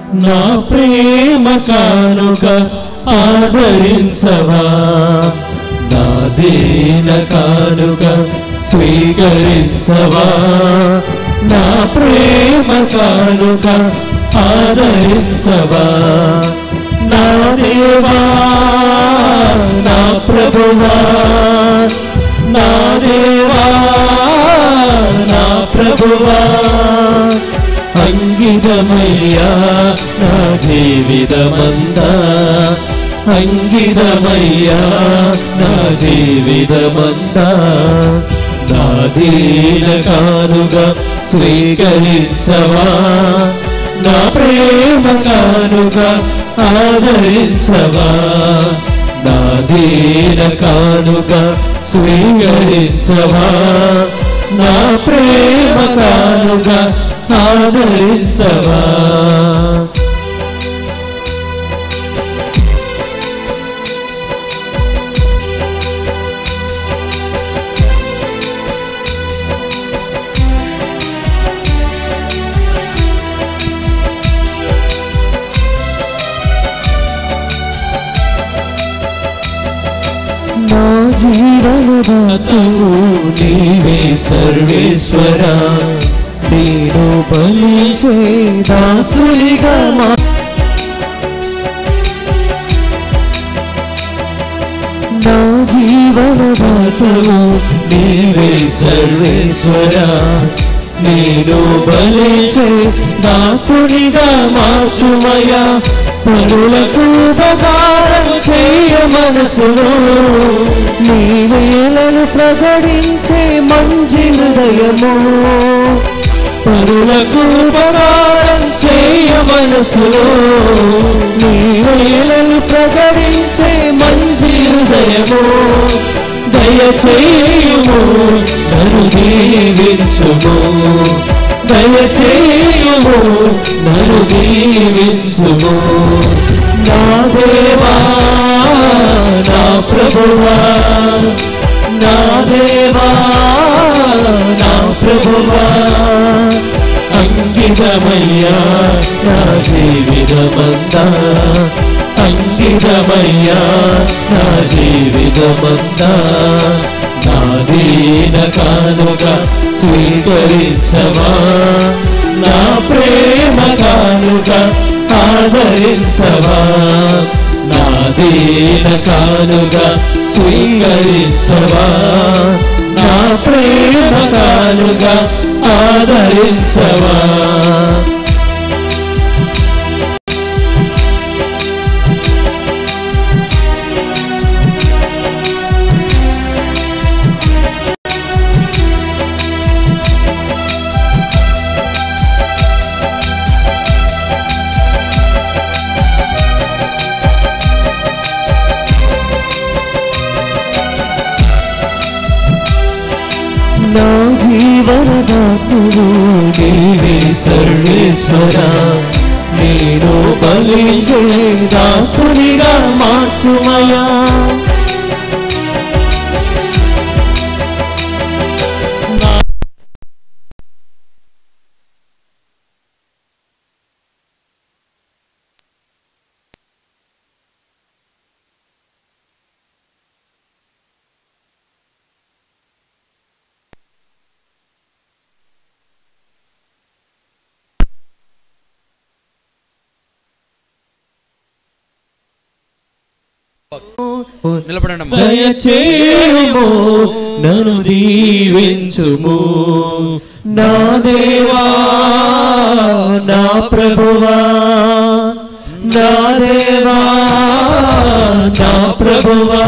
నా ప్రేమ కానుక ఆదరించవా నా దీన కానుక స్వీకరించవా నా ప్రేమ కానుక ఆదరించవా నా దేవా నా ప్రభువా నా దేవా నా ప్రభువా అంగితమయ్యా నా జీవితమంతా అంగితమయ్యా నా జీవితమంతా నా దీన కానుగా స్వీకరించవా నా ప్రేమ కానుగా ఆదరించవా నా దీన కానుగా స్వీకరించవా నా ప్రేమ కానుగా ఆదరించవా నా జీవనదాతవు నీవే సర్వేశ్వర నేను బలిచే దాసునిగా మా నా జీవనదాతవు నీవే సర్వేశ్వర నేను బలిచే దాసునిగా మార్చుమయా పరులకు ఉపకారం చేయ మనసులో నీ వేలను ప్రకటించే మంచి హృదయము పరులకు ఉపకారం చేయ మనసులో నీ వేలను ప్రకటించే మంచి హృదయము దయచేయుము నన్ను దీవించుము దయచేయుము నన్ను దీవించుము నా దేవా నా ప్రభువా నా దేవా నా ప్రభువా అంకితమయ్యా నా జీవితమంతా అంకితమయ్యా నా జీవితమంతా నా దీన కానుగా స్వీకరించవా నా ప్రేమ కానుగా ఆదరించవా నా దీన కానుగా స్వీకరించవా నా ప్రేమ కానుగా ఆదరించవా నా జీవనదాతులు నీవే సర్వేశ్వర నేను బలించే దాసునిగా మార్చుమయా నిలబడండి అమ్మా. దయచేయుము నన్ను దీవించుము నా దేవా నా ప్రభువా నా దేవా నా ప్రభువా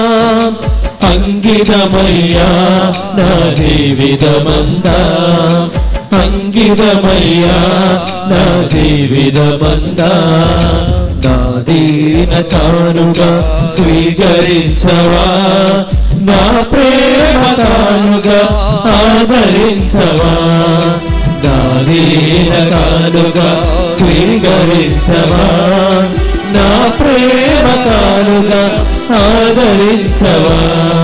అంకితమయ్యా నా జీవితమంతా అంకితమయ్యా నా జీవితమంతా నా దీన కానుగా స్వీకరించవా నా ప్రేమ కానుగా ఆదరించవా నా దీన కానుగా స్వీకరించవా నా ప్రేమ కానుగా ఆదరించవా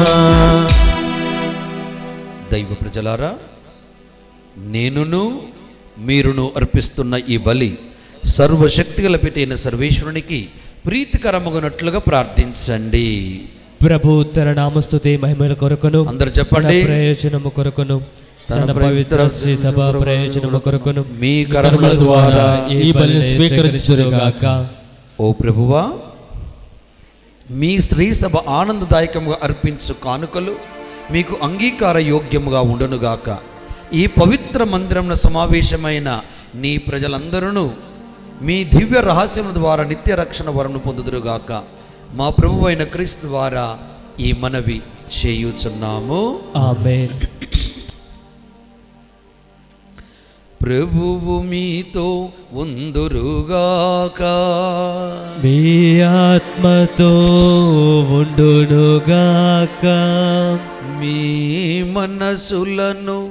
దైవ ప్రజలారా నేనును మీరును అర్పిస్తున్న ఈ బలి సర్వశక్తిగల పితి అయిన సర్వేశ్వరునికి ప్రీతికరమగునట్లుగా ప్రార్థించండి ప్రభు తన నామస్తుతి మహిమల కొరకును అందరు తన చెప్పండి ప్రయోజనము కొరకును తన తన పవిత్ర శ్రీ సభ ప్రయోజనము కొరకును మీ కర్మల కర్మల ద్వారా ద్వారా ఈ బలిని స్వీకరించుగాక ఓ ప్రభువా మీ శ్రీ సభ ఆనందదాయకముగా అర్పించు కానుకలు మీకు అంగీకార యోగ్యముగా ఉండునుగాక ఈ పవిత్ర మందిరమున సమావేశమైన నీ ప్రజలందరూ మీ దివ్య రహస్యముల ద్వారా నిత్య రక్షణ వరమును పొందుదురుగాక మా ప్రభు అయిన క్రీస్తు ద్వారా ఈ మనవి చేయుచున్నాము ఆమేన్ ప్రభువు మీతో ఉందురుగాక మీ ఆత్మతో ఉండునుగాక మీ మనసులను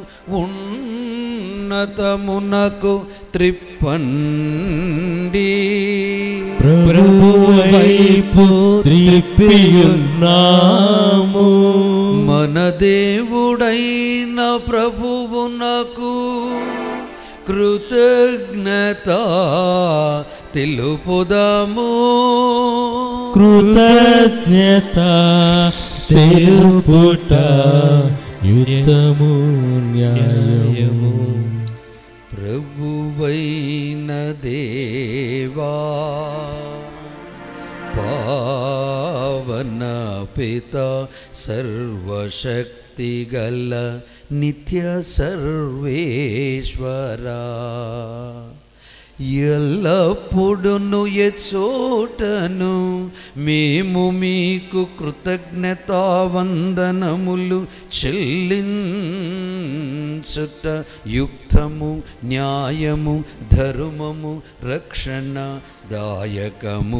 ఉన్నతమునకు త్రిప్పండి ప్రభు వైపు త్రిప్పియున్నాము మన దేవుడైన ప్రభువునకు కృతజ్ఞత తెలుపుదాము కృతజ్ఞత తెలుపుట యుద్ధము న్యాయము ప్రభువైన దేవా పావన పిత సర్వశక్తిగల నిత్య సర్వేశ్వరా ఎల్లప్పుడును ఎచోటను మేము మీకు కృతజ్ఞతావందనములు చెల్లించుట యుక్తము న్యాయము ధర్మము రక్షణ దాయకము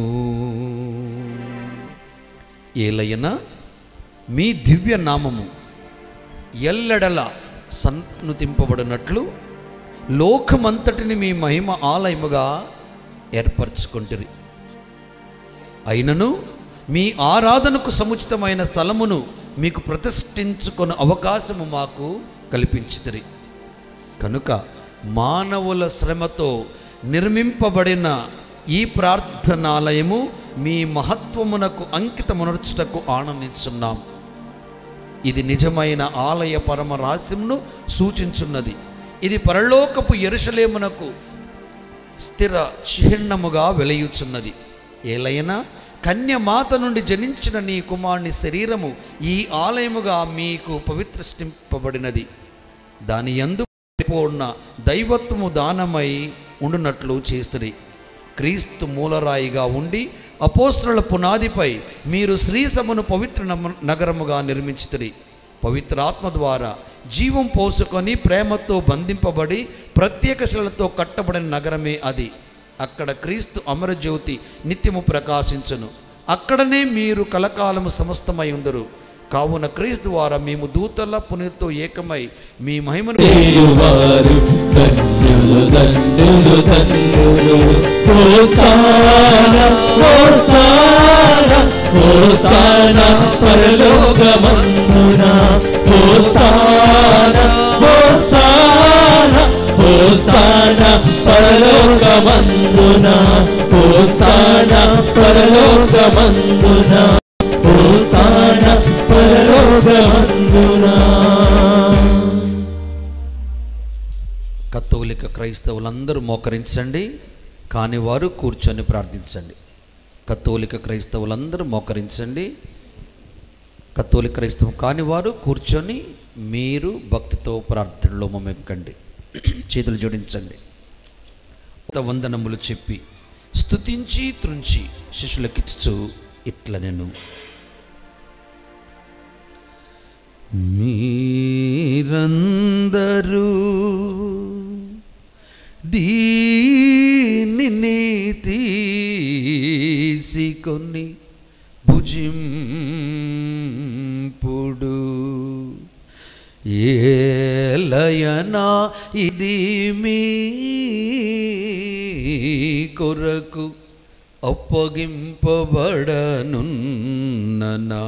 ఏలయన మీ దివ్య నామము ఎల్లడల సన్నుతింపబడినట్లు లోకమంతటిని మీ మహిమ ఆలయముగా ఏర్పరచుకుంటుంది అయినను మీ ఆరాధనకు సముచితమైన స్థలమును మీకు ప్రతిష్ఠించుకొని అవకాశము మాకు కల్పించితిరి కనుక మానవుల శ్రమతో నిర్మింపబడిన ఈ ప్రార్థనాలయము మీ మహత్వమునకు అంకితమునర్చుటకు ఆనందించున్నాం ఇది నిజమైన ఆలయ పరమ రహస్యమును సూచించున్నది ఇది పరలోకపు ఎరుషలేమునకు స్థిర చిహ్నముగా వెలయుచున్నది ఏలైనా కన్యమాత నుండి జనించిన నీ కుమారుని శరీరము ఈ ఆలయముగా మీకు పవిత్రష్టింపబడినది దాని యందు పరిపూర్ణ దైవత్వము దానమై ఉండునట్లు చేస్తుంది క్రీస్తు మూలరాయిగా ఉండి అపోస్తుల పునాదిపై మీరు శ్రీసభను పవిత్ర నమ- నగరముగా నిర్మించుతుంది పవిత్రాత్మ ద్వారా జీవం పోసుకొని ప్రేమతో బంధింపబడి ప్రత్యేక శిలతో కట్టబడిన నగరమే అది అక్కడ క్రీస్తు అమరజ్యోతి నిత్యము ప్రకాశించును అక్కడనే మీరు కలకాలము సమస్తమై ఉందరు కావున క్రీస్తు ద్వారా మేము దూతల పునీతో ఏకమై మీ మహిమను చేయువారు ధన్యులు ధన్యులు ధన్యులు హోసాన హోసాన హోసాన పరలోకమందున హోసాన హోసాన హోసాన పరలోకమందున హోసాన పరలోకమందున హోసాన పరలోకమందున కత్తోలిక క్రైస్తవులందరూ మోకరించండి కాని వారు కూర్చొని ప్రార్థించండి కత్తోలిక క్రైస్తవులందరూ మోకరించండి కత్తోలిక క్రైస్తవం కాని వారు కూర్చొని మీరు భక్తితో ప్రార్థనలో మమెక్కండి చేతులు జోడించండి కొత్త వందనములు చెప్పి స్తుతించి త్రుంచి శిష్యులకిచ్చు ఇట్ల నేను మీరందరూ దీనిని తీసుకొని భుజింపుడు ఏలయనా ఇది మీ కొరకు అప్పగింపబడనున్ననా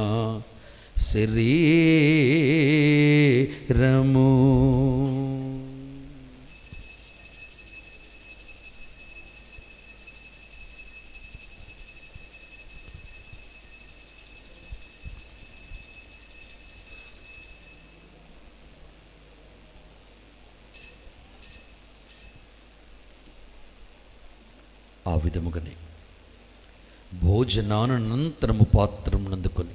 శరీరము ఆ విధముగానే భోజనానంతరము పాత్రమునందుకొని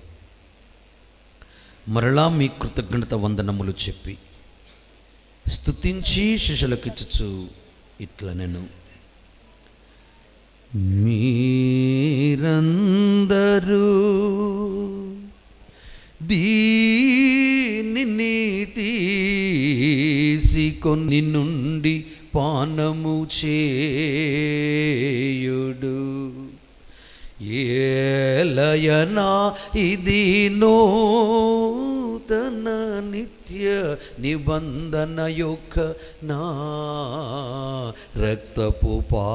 మరలా మీ కృతజ్ఞత వందనములు చెప్పి స్తుతించి శిష్యులకిచ్చుచు ఇట్లా నేను మీరందరూ దీనిని తీసుకొని నుండి పానము చేయుడు ఏలయనా ఇది నూతన నిత్య నిబంధన యొక్క నా రక్తపు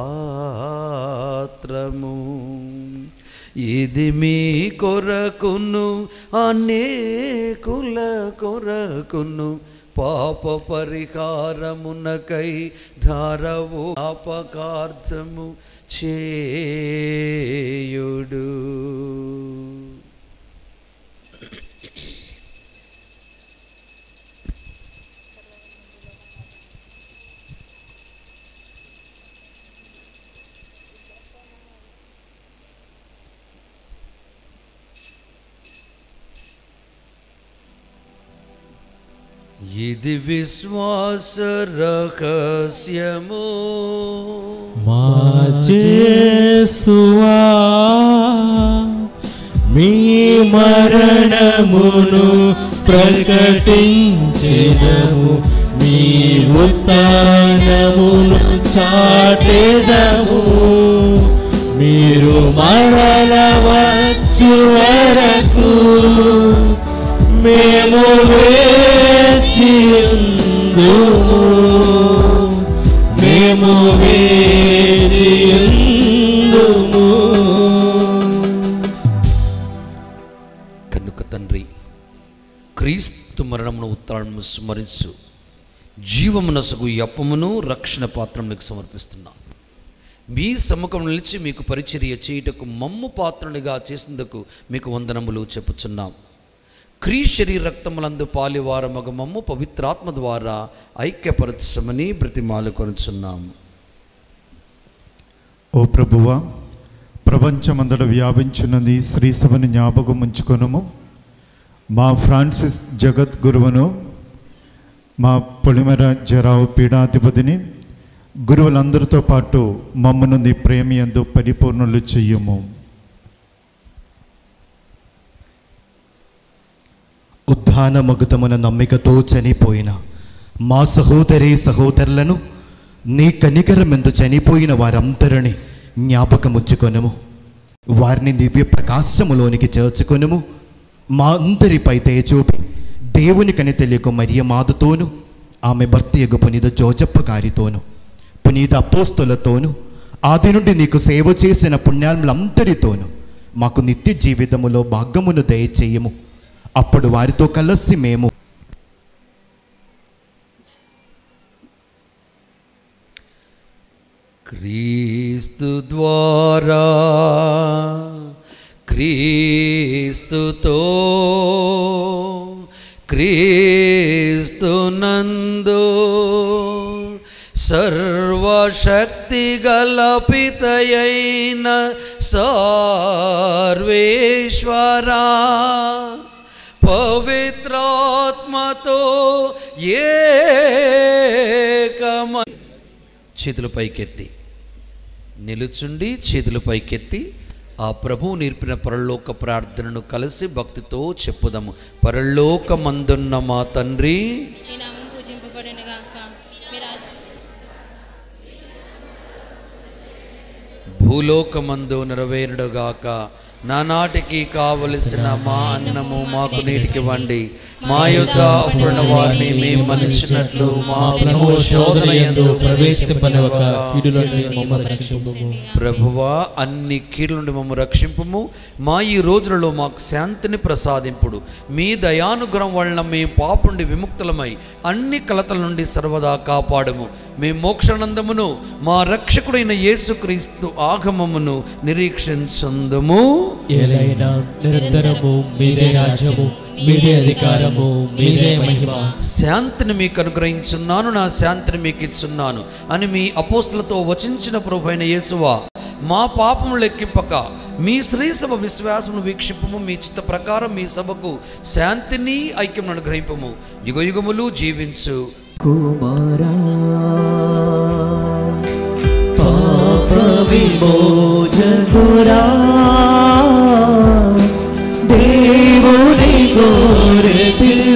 పాత్రము ఇది మీ కొరకును అనేకుల కొరకును పాప పరిహారమునకై ధారవు పాపకార్థము చేయుడు ఇది విశ్వాస రహస్యము మా చేసువా మీ మరణమును ప్రకటించెదము మీ ఉత్థానమును చాటెదము మీరు మరల వచ్చు వరకు మేము వేచియుందుము మేము వేచియుందుము కనుక తండ్రి క్రీస్తు మరణమును ఉత్తాడమును స్మరించు జీవమునసగు ఈ అప్పమును రక్షణ పాత్రం మీకు సమర్పిస్తున్నాం మీ సముఖం నిలిచి మీకు పరిచర్య చేయుటకు మమ్ము పాత్రునిగా చేసినందుకు మీకు వందనములు చెప్పుచున్నాం క్రీ శరీర రక్తములందు పాలివార మగ మమ్ము పవిత్రాత్మ ద్వారా ఐక్యపరచమని బ్రతిమాలు కొనుచున్నాము ఓ ప్రభువా ప్రపంచమంతట వ్యాపించున్నది శ్రీసభని జ్ఞాపకం ఉంచుకొనుము మా ఫ్రాన్సిస్ జగద్గురువును మా పొలిమర జరావు పీఠాధిపతిని గురువులందరితో పాటు మమ్మను నీ ప్రేమియందు పరిపూర్ణులు చెయ్యము ఉద్ధాన మగుతమున నమ్మికతో చనిపోయిన మా సహోదరి సహోదరులను నీ కనికరమెందు చనిపోయిన వారందరిని జ్ఞాపకముచ్చుకొనుము వారిని దివ్య ప్రకాశములోనికి చేర్చుకొనుము మా అందరిపై దయచూపి దేవునికని తెలియక మరియ మాదుతోను ఆమె భర్త ఎగు పునీత జోజప్ప గారితోను పునీత అపోస్తులతోను ఆది నుండి నీకు సేవ చేసిన పుణ్యాలందరితోనూ మాకు నిత్య జీవితములో భాగ్యమును దయచేయము అప్పుడు వారితో కలిసి మేము క్రీస్తు ద్వారా క్రీస్తుతో క్రీస్తు నందు సర్వశక్తి గల పితయైన సర్వేశ్వరా పవిత్రాత్మతో ఏకమ చేతుల పైకెత్తి నిలుచుండి చేతుల పైకెత్తి ఆ ప్రభువు నేర్పిన పరలోక ప్రార్థనను కలిసి భక్తితో చెప్పుదాము పరలోకమందున్న మా తండ్రి మీ నామం పూజింపబడిన గాక మీ రాజ్యం భూలోకమందు నెరవేరుడుగాక నానాటికి కావలసిన మా అన్నము మాకు నీటికి వండి మా యొద్ద అప్పుడున్న వారిని మేము మన్నించినట్లు మా ప్రభు శోధన యందు ప్రవేశింపనివ్వక కీడుల నుండి మమ్మల్ని రక్షింపుము ప్రభువా అన్ని కీడుల నుండి మమ్మ రక్షింపుము మా ఈ రోజులలో మాకు శాంతిని ప్రసాదింపుడు మీ దయానుగ్రహం వలన మీ పాప నుండి విముక్తులమై అన్ని కలతల నుండి సర్వదా కాపాడము మీ మోక్షానందమును మా రక్షకుడైన యేసుక్రీస్తు ఆగమమును నిరీక్షించందుము ఏలైనా నిరంతరము మీదే రాజ్యము మీదే అధికారము మీదే మహిమ శాంతిని మీకు అనుగ్రహించున్నాను నా శాంతిని మీకు ఇచ్చున్నాను అని మీ అపోస్తులతో వచించిన ప్రభు అయిన యేసువా మా పాపము లెక్కింపక మీ శ్రీ సభ విశ్వాసమును వీక్షింపము మీ చిత్త ప్రకారం మీ సభకు శాంతిని ఐక్యం అనుగ్రహింపము యుగ యుగములు జీవించు కుమారా పాప విమోచకురా దేవుని గోరె పిల్ల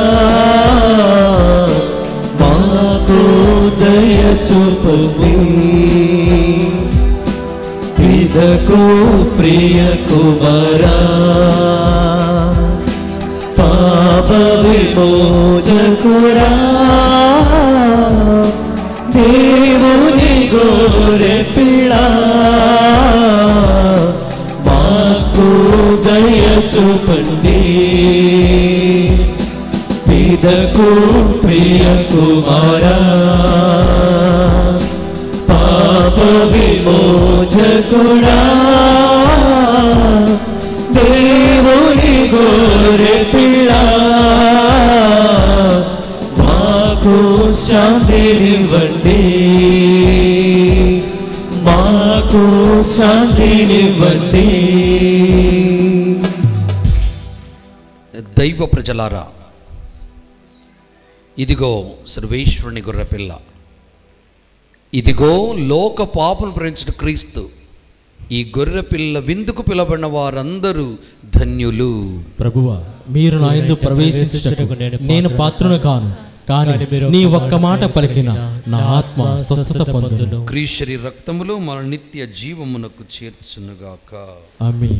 మాకు దయ చూపవి పిదకు ప్రియ కుమారా పాప విమోచకురా దేవుని గోరె పిల్ల మాకు దయ చూపండి పిదకు ప్రియ కుమారా పాప విమోచకుడా దేవుని గోరె పిల్ల మాకు శాంతినివ్వండి మాకు శాంతినివ్వండి దైవ ప్రజలారా ఇదిగో సర్వేశ్వరుని గొర్రెపిల్ల ఇదిగో లోక పాపను ప్రేమించిన క్రీస్తు ఈ గొర్రెపిల్ల విందుకు పిలబడిన వారందరూ ధన్యులు ప్రభువా మీరు నా ఎందు ప్రవేశించుటకు నేను పాత్రను కాను కానీ నీ ఒక్క మాట పలికిన నా ఆత్మ స్వస్థత పొందును క్రీశ్వరి రక్తములు మన నిత్య జీవమునకు చేర్చునుగాక ఆమేన్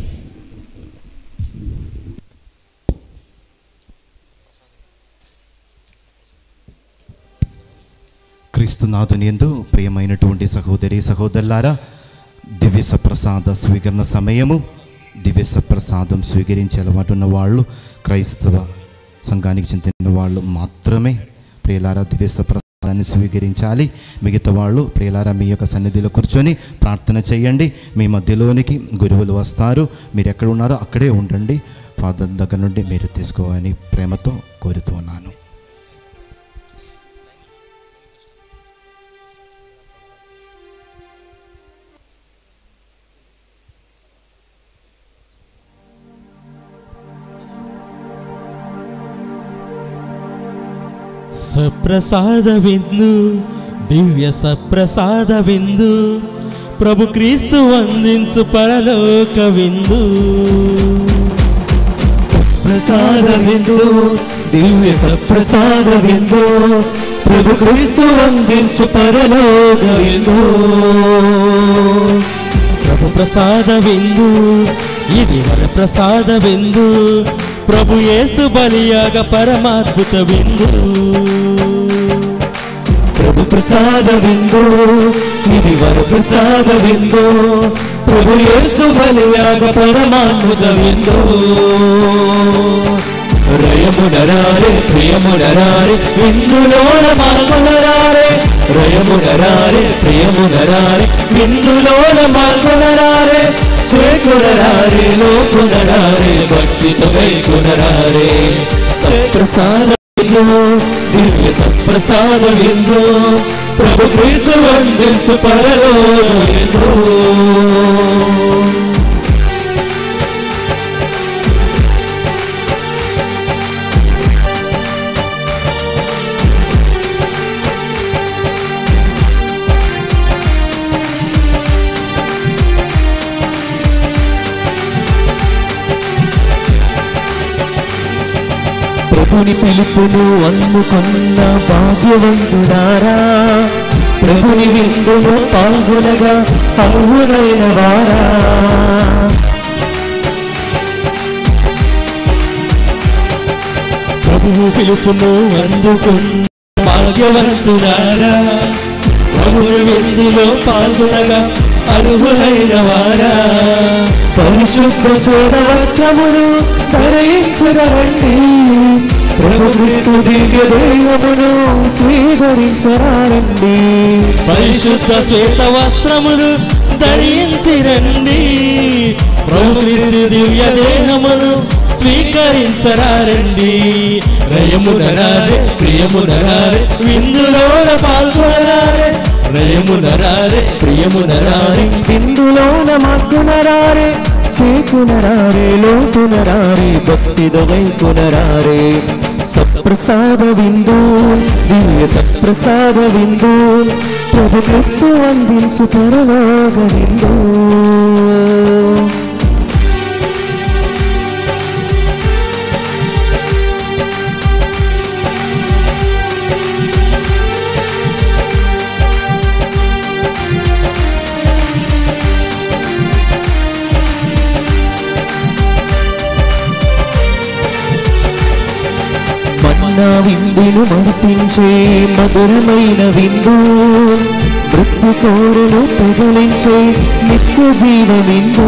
క్రీస్తునాథుని ఎందు ప్రియమైనటువంటి సహోదరి సహోదరులారా దివ్య సప్రసాద స్వీకరణ సమయము దివ్య సప్రసాదం స్వీకరించే అలవాటు ఉన్న వాళ్ళు క్రైస్తవ సంఘానికి చెందిన వాళ్ళు మాత్రమే ప్రియులారా దివ్య సప్రసాదాన్ని స్వీకరించాలి మిగతా వాళ్ళు ప్రియులారా మీ యొక్క సన్నిధిలో కూర్చొని ప్రార్థన చేయండి మీ మధ్యలోనికి గురువులు వస్తారు మీరు ఎక్కడ ఉన్నారో అక్కడే ఉండండి ఫాదర్ దగ్గర నుండి మీరు తీసుకోవాలని ప్రేమతో కోరుతున్నాను సప్రసాద విందు దివ్య సప్రసాద విందు ప్రభు క్రీస్తు వందించు పరలోక విందు ప్రసాద విందు దివ్య సప్రసాద విందు ప్రభు క్రీస్తు వందించు పరలోక విందు ప్రభు ప్రసాద విందు ఇది వర ప్రసాద విందు ప్రభు యేసు బలియాగ పరమాద్భుత విందు ప్రభు ప్రసాద విందు ఇది వర ప్రసాద విందు ప్రభు యేసు బలియాగ పరమాత్ముత విందు రయమునరారే ప్రియమునరారే విందులోన మాల్గొనరారే రయమునరారే ప్రియమునరారే విందులోన మాల్గొనరారే చేకునరారే లోకునరారే భక్తితో వైకునరారే సత్ప్రసాద విందు దివ్య సత్ప్రసాద విందు ప్రభు క్రీస్తు వందించు పరలోక విందు ప్రభుని పిలుపును అందుకున్న భాగ్యవంతుడారా ప్రభుని విందును పాల్గొనగా అర్హులైన వారా ప్రభువు పిలుపును అందుకున్న భాగ్యవంతుడారా ప్రభుని విందులో పాల్గొనగా అర్హులైన వారా పరిశుద్ధ స్వేద వస్త్రమును ధరించరండి ప్రభు క్రీస్తు దివ్య దేహమును స్వీకరించరండి పరిశుద్ధ శ్వేత వస్త్రములు ధరించి రండి ప్రభు క్రీస్తు దివ్య దేహమును స్వీకరించరారండి రయమునరారే ప్రియమునరారే విందులోన పాల్గొనరారే రయమునరారే ప్రియమునరారే ఇందులోన మగ్గునరారే చేకునరారే లోకునరారే భక్తిద వైకునరారే సప్రసాద విందు దివ్య సప్రసాద విందు ప్రభు క్రిస్తు అందించు పరలోక విందు మన్నా విందును మర్పించే మధురమైన విందు మృత్యు కోరను పగలించే నిత్య జీవ విందు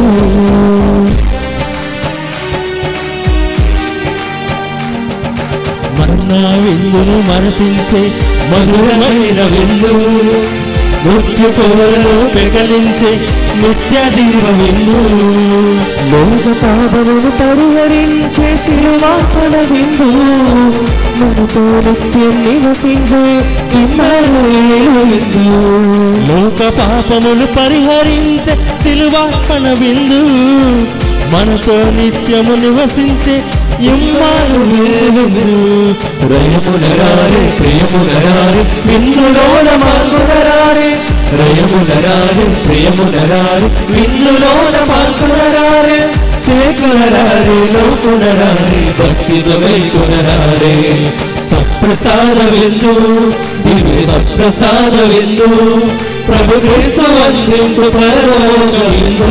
మన్నా విందును మరపించే మధురమైన విందు మృత్యు కోరను పెకలించే నిత్య జీవ విందు లోక పాపమును పరిహరించే శిరువాపణ విందు మనతో నిత్యం నివసించే ఇమ్మరేలు విందు లోక పాపములు పరిహరించే సిలువార్పణ విందు మనతో నిత్యము నివసించే ఇమ్మాను విందు రయమునరారే ప్రియమునరారే విందులోన మార్గునరారే రయమునరారే ప్రియమునరారే విందులోన మార్గునరారే చేకునరారే లోకునరారే భక్తితో వైకునరారే సప్రసాద విందు దివ్య సప్రసాద విందు ప్రభు క్రీస్తు వందించు పరలోక విందు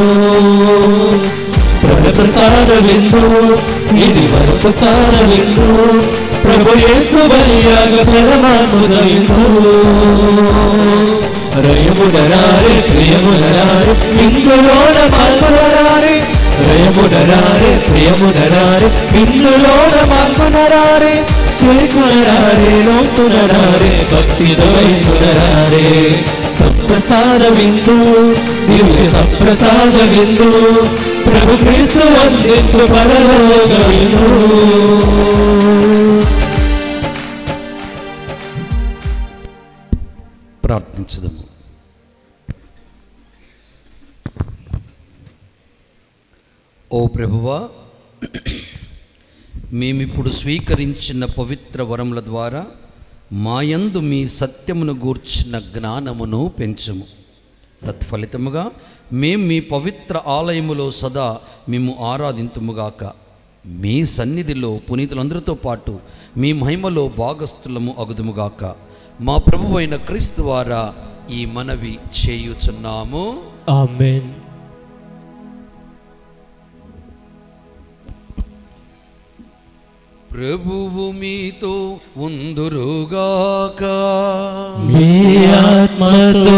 ప్రభు ప్రసాద విందు ఇది వరప్రసాద విందు ప్రభు యేసు బలియాగ పరమాత్మద విందు రయమునరారే ప్రియమునరారే విందులోన మార్పునరారే రయమునరారే ప్రియమునరారే విందులోన మార్పునరారే చేకునరారే లోకునరారే భక్తితో వైపునరారే సప్రసాద విందు దివ్య సప్రసాద విందు ప్రభు క్రీస్తు వందించు పరలోక విందు ప్రార్థించదము ఓ ప్రభువా మేమిప్పుడు స్వీకరించిన పవిత్ర వరముల ద్వారా మాయందు మీ సత్యమును గూర్చిన జ్ఞానమును పెంచుము తత్ఫలితముగా మేము మీ పవిత్ర ఆలయములో సదా మేము ఆరాధింతుముగాక మీ సన్నిధిలో పునీతులందరితో పాటు మీ మహిమలో భాగస్థులము అగుదుముగాక మా ప్రభువైన క్రీస్తు ద్వారా ఈ మనవి చేయుచున్నాము ఆమేన్ ప్రభువు మీతో ఉందురుగాక మీ ఆత్మతో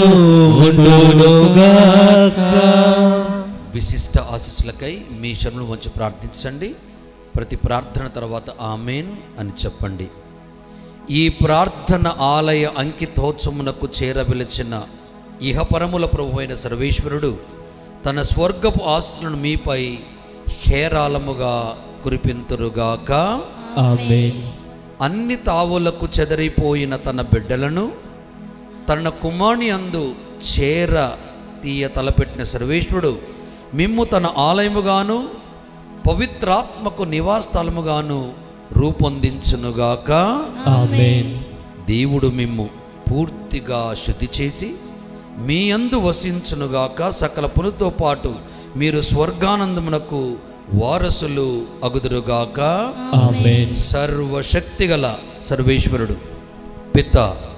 ఉండునుగాక విశిష్ట ఆశీస్సులకై మీ శరణు వంచి ప్రార్థించండి ప్రతి ప్రార్థన తర్వాత ఆమెన్ అని చెప్పండి ఈ ప్రార్థన ఆలయ అంకితోత్సవమునకు చేరవిలిచిన ఇహపరముల ప్రభు అయిన సర్వేశ్వరుడు తన స్వర్గపు ఆశలను మీపై హేరాళముగా కురిపింతురుగాక ఆమేన్ అన్ని తావులకు చెదరిపోయిన తన బిడ్డలను తన కుమారుని అందు చేర తీయ తలపెట్టిన సర్వేశ్వరుడు మిమ్ము తన ఆలయముగాను పవిత్రాత్మకు నివాసస్థలముగాను రూపొందించునుగాక ఆమేన్ దేవుడు మిమ్ము పూర్తిగా శుద్ధి చేసి మీ అందు వసించునుగాక సకల పునుతో పాటు మీరు స్వర్గానందమునకు వారసులు అగుదురుగాక ఆమేన్ సర్వశక్తిగల సర్వేశ్వరుడు పిత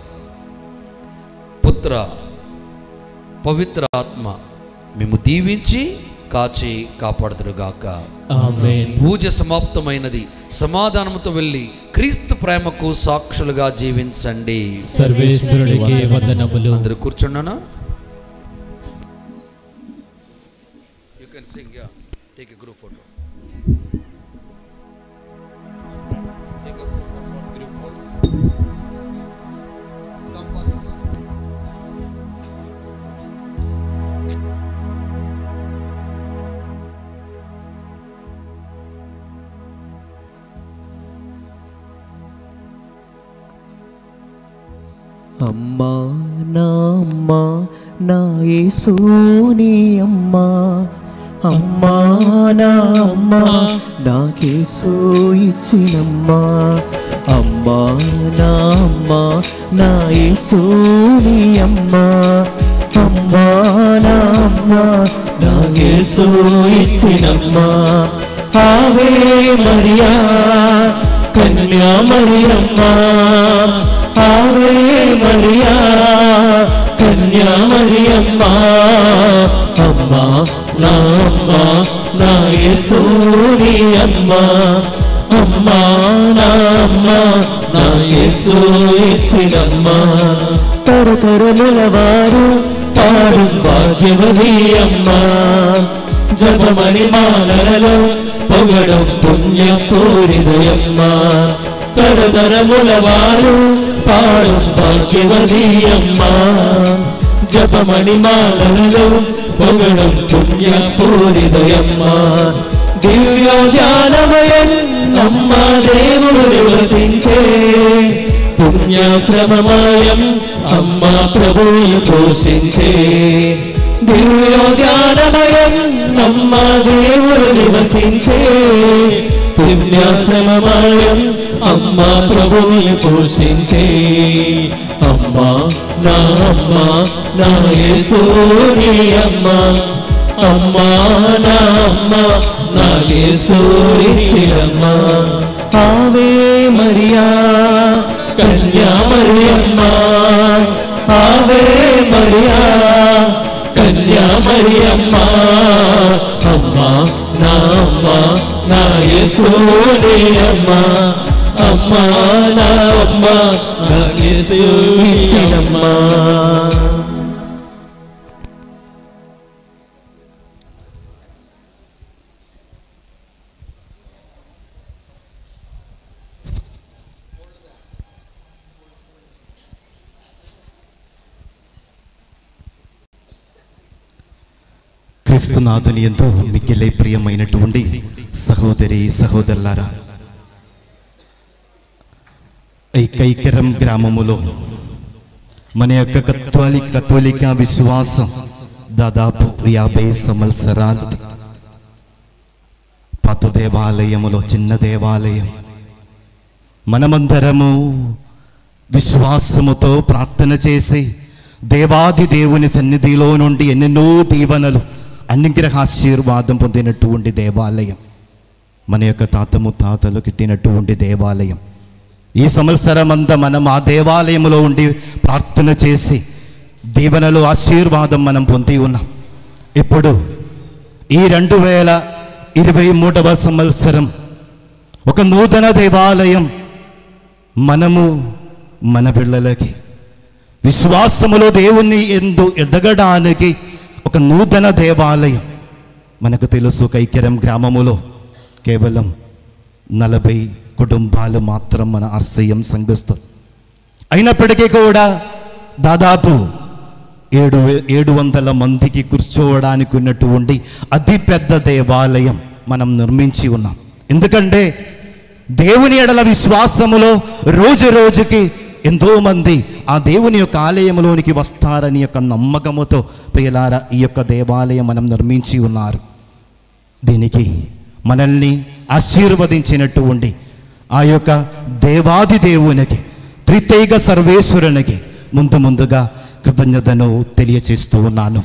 పుత్ర పవిత్ర ఆత్మ మేము దీవించి కాచి కాపాడుదురుగాక ఆమేన్ పూజ సమాప్తమైనది సమాధానముతో వెళ్ళి క్రీస్తు ప్రేమకు సాక్షులుగా జీవించండి సర్వేశ్వరుడికి వందనములు అందరూ కూర్చున్నానా you can sing ya take a group photo అమ్మా నా అమ్మ నా యేసుని అమ్మ అమ్మా నా అమ్మ నాకేసు ఇచ్చినమ్మా అమ్మా నా అమ్మ నా యేసుని అమ్మ అమ్మా నా అమ్మ నాకేసు ఇచ్చినమ్మా ఆవే మరియా కన్యా మరియమ్మా ఆవే మరియా కన్యా మరియమ్మా అమ్మా నా అమ్మా నా యేసూరి అమ్మా అమ్మా నా అమ్మా నా యేసు ఇచ్చినమ్మా తరతరముల వారు పాడు భాగ్యవతి అమ్మా జపమణి మాలలలో పొగడం పుణ్య పూరిదయమ్మా తరతరముల వారు పాడు భాగ్యవతి అమ్మా జపమణి మాలలలో పొగడం పుణ్య పూరిదయమ్మా దివ్య ధ్యానమయం నమ్మ దేవుడు నివసించే పుణ్యాశ్రమమాయం అమ్మ ప్రభువులు పోషించే దివ్య జ్ఞానమయం నమ్మ దేవుడు నివసించే పుణ్యాశ్రమమాయం అమ్మ ప్రభువులు పోషించే అమ్మ నా అమ్మ నా యేసూరి అమ్మ అమ్మ నా అమ్మ నా యేసూరి చిరమ్మ ఆవే మరియా కన్యా మరియమ్మ ఆవే మరియా కన్యా మరియమ్మ అమ్మ నా అమ్మ నా యేసూరి అమ్మ అమ్మ నా అమ్మ నా యేసూరినమ్మ క్రీస్తునాథుని ఎంతో మిక్కిలే ప్రియమైనటువంటి సహోదరి సహోదరులారా ఈ కైకరం గ్రామములో మన యొక్క కత్వాలి కథోలిక విశ్వాసం దాదాపు యాభై సంవత్సరాలు పాత దేవాలయములో చిన్న దేవాలయం మనమందరము విశ్వాసముతో ప్రార్థన చేసి దేవాది దేవుని సన్నిధిలో నుండి ఎన్నెన్నో దీవెనలు అనుగ్రహాశీర్వాదం పొందినటువంటి దేవాలయం మన యొక్క తాత ముత్తాతలు కిట్టినటువంటి దేవాలయం ఈ సంవత్సరం అంతా మనం ఆ దేవాలయంలో ఉండి ప్రార్థన చేసి దీవెనలు ఆశీర్వాదం మనం పొంది ఉన్నాం ఇప్పుడు ఈ రెండు వేల ఇరవై మూడవ సంవత్సరం ఒక నూతన దేవాలయం మనము మన పిల్లలకి విశ్వాసములో దేవుణ్ణి ఎందు ఎదగడానికి ఒక నూతన దేవాలయం మనకు తెలుసు కైకెరం గ్రామములో కేవలం నలభై కుటుంబాలు మాత్రం మన ఆశ్రయం సంఘిస్తారు అయినప్పటికీ కూడా దాదాపు ఏడు ఏడు వందల మందికి కూర్చోవడానికి ఉన్నటువంటి అతి పెద్ద దేవాలయం మనం నిర్మించి ఉన్నాం ఎందుకంటే దేవుని ఎడల విశ్వాసములో రోజు రోజుకి ఎంతో మంది ఆ దేవుని యొక్క ఆలయంలోనికి వస్తారని యొక్క నమ్మకముతో ప్రియులార ఈ యొక్క దేవాలయం మనం నిర్మించి ఉన్నారు దీనికి మనల్ని ఆశీర్వదించినటువంటి ఆ యొక్క దేవాది దేవునికి త్రితైక సర్వేశ్వరునికి ముందు ముందుగా కృతజ్ఞతను తెలియచేస్తూ ఉన్నాను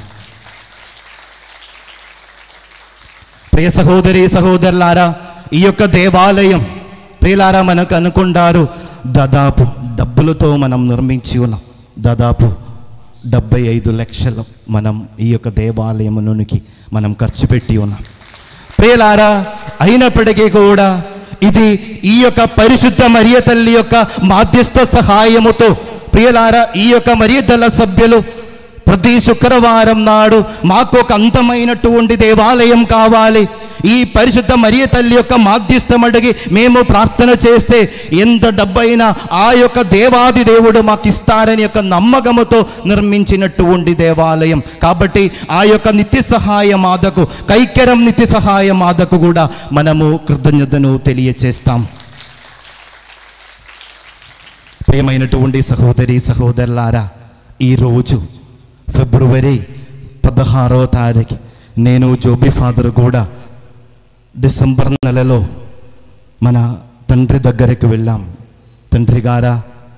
ప్రియ సహోదరి సహోదరులారా ఈ యొక్క దేవాలయం ప్రియులారా మనకు అనుకుంటారు దాదాపు డబ్బులతో మనం నిర్మించి ఉన్నాం దాదాపు డెబ్బై ఐదు లక్షలు మనం ఈ యొక్క దేవాలయమునికి మనం ఖర్చు పెట్టి ఉన్నాం ప్రియులారా అయినప్పటికీ కూడా ఇది ఈ యొక్క పరిశుద్ధ మరియ తల్లి యొక్క మాధ్యస్థ సహాయముతో ప్రియులారా ఈ యొక్క మరియదల సభ్యులు ప్రతి శుక్రవారం నాడు మాకు ఒక అంతమైనటువంటి దేవాలయం కావాలి ఈ పరిశుద్ధ మరియ తల్లి యొక్క మాధ్యస్థం అడిగి మేము ప్రార్థన చేస్తే ఎంత డబ్బైనా ఆ యొక్క దేవాది దేవుడు మాకు ఇస్తారని యొక్క నమ్మకముతో నిర్మించినటువంటి దేవాలయం కాబట్టి ఆ యొక్క నిత్య సహాయ మాదకు కైకెరం నిత్య సహాయ మాదకు కూడా మనము కృతజ్ఞతను తెలియచేస్తాం ప్రియమైనటువంటి సహోదరి సహోదరులారా ఈరోజు ఫిబ్రవరి పదహారవ తారీఖు నేను జోబీ ఫాదర్ కూడా డిసెంబర్ నెలలో మన తండ్రి దగ్గరికి వెళ్ళాం తండ్రి గారా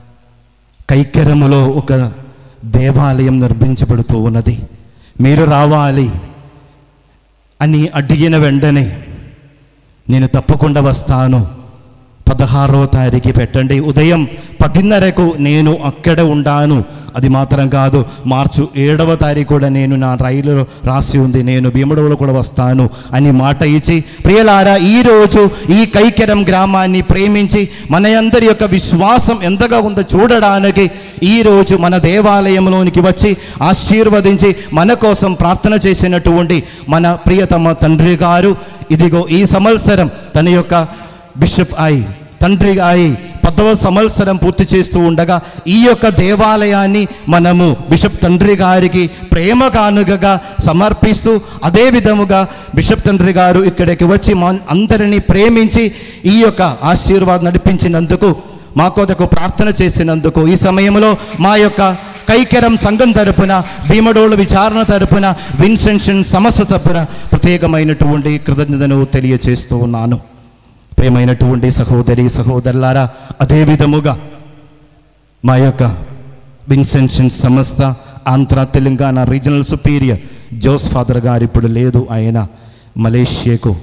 కైకెరములో ఒక దేవాలయం నిర్మించబడుతూ ఉన్నది మీరు రావాలి అని అడిగిన వెంటనే నేను తప్పకుండా వస్తాను పదహారో తారీఖు పెట్టండి ఉదయం పదిన్నరకు నేను అక్కడ ఉంటాను అది మాత్రం కాదు మార్చి ఏడవ తారీఖు కూడా నేను నా రైలులో రాసి ఉంది నేను భీమడవులో కూడా వస్తాను అని మాట ఇచ్చి ప్రియలారా ఈరోజు ఈ కైకెరం గ్రామాన్ని ప్రేమించి మన అందరి యొక్క విశ్వాసం ఎంతగా ఉందో చూడడానికి ఈరోజు మన దేవాలయంలోనికి వచ్చి ఆశీర్వదించి మన కోసం ప్రార్థన చేసినటువంటి మన ప్రియతమ తండ్రి గారు ఇదిగో ఈ సంవత్సరం తన యొక్క బిషప్ అయి తండ్రి అయి పదవ సంవత్సరం పూర్తి చేస్తూ ఉండగా ఈ యొక్క దేవాలయాన్ని మనము బిషప్ తండ్రి గారికి ప్రేమ కానుకగా సమర్పిస్తూ అదే విధముగా బిషప్ తండ్రి గారు ఇక్కడికి వచ్చి మా అందరినీ ప్రేమించి ఈ యొక్క ఆశీర్వాదం నడిపించినందుకు మా కొరకు ప్రార్థన చేసినందుకు ఈ సమయంలో మా యొక్క కైకెరం సంఘం తరపున భీమడోళ్ళ విచారణ తరపున విన్సెన్షన్ సమస్య తరపున ప్రత్యేకమైనటువంటి కృతజ్ఞతను తెలియచేస్తూ ఉన్నాను ప్రియమైనటువంటి సహోదరి సహోదరులారా అదే విధముగా మా యొక్క విన్సెన్షన్ సంస్థ Andhra Telangana regional superior Jose father గారు ఇప్పుడు లేదు ఆయన మలేషియాకు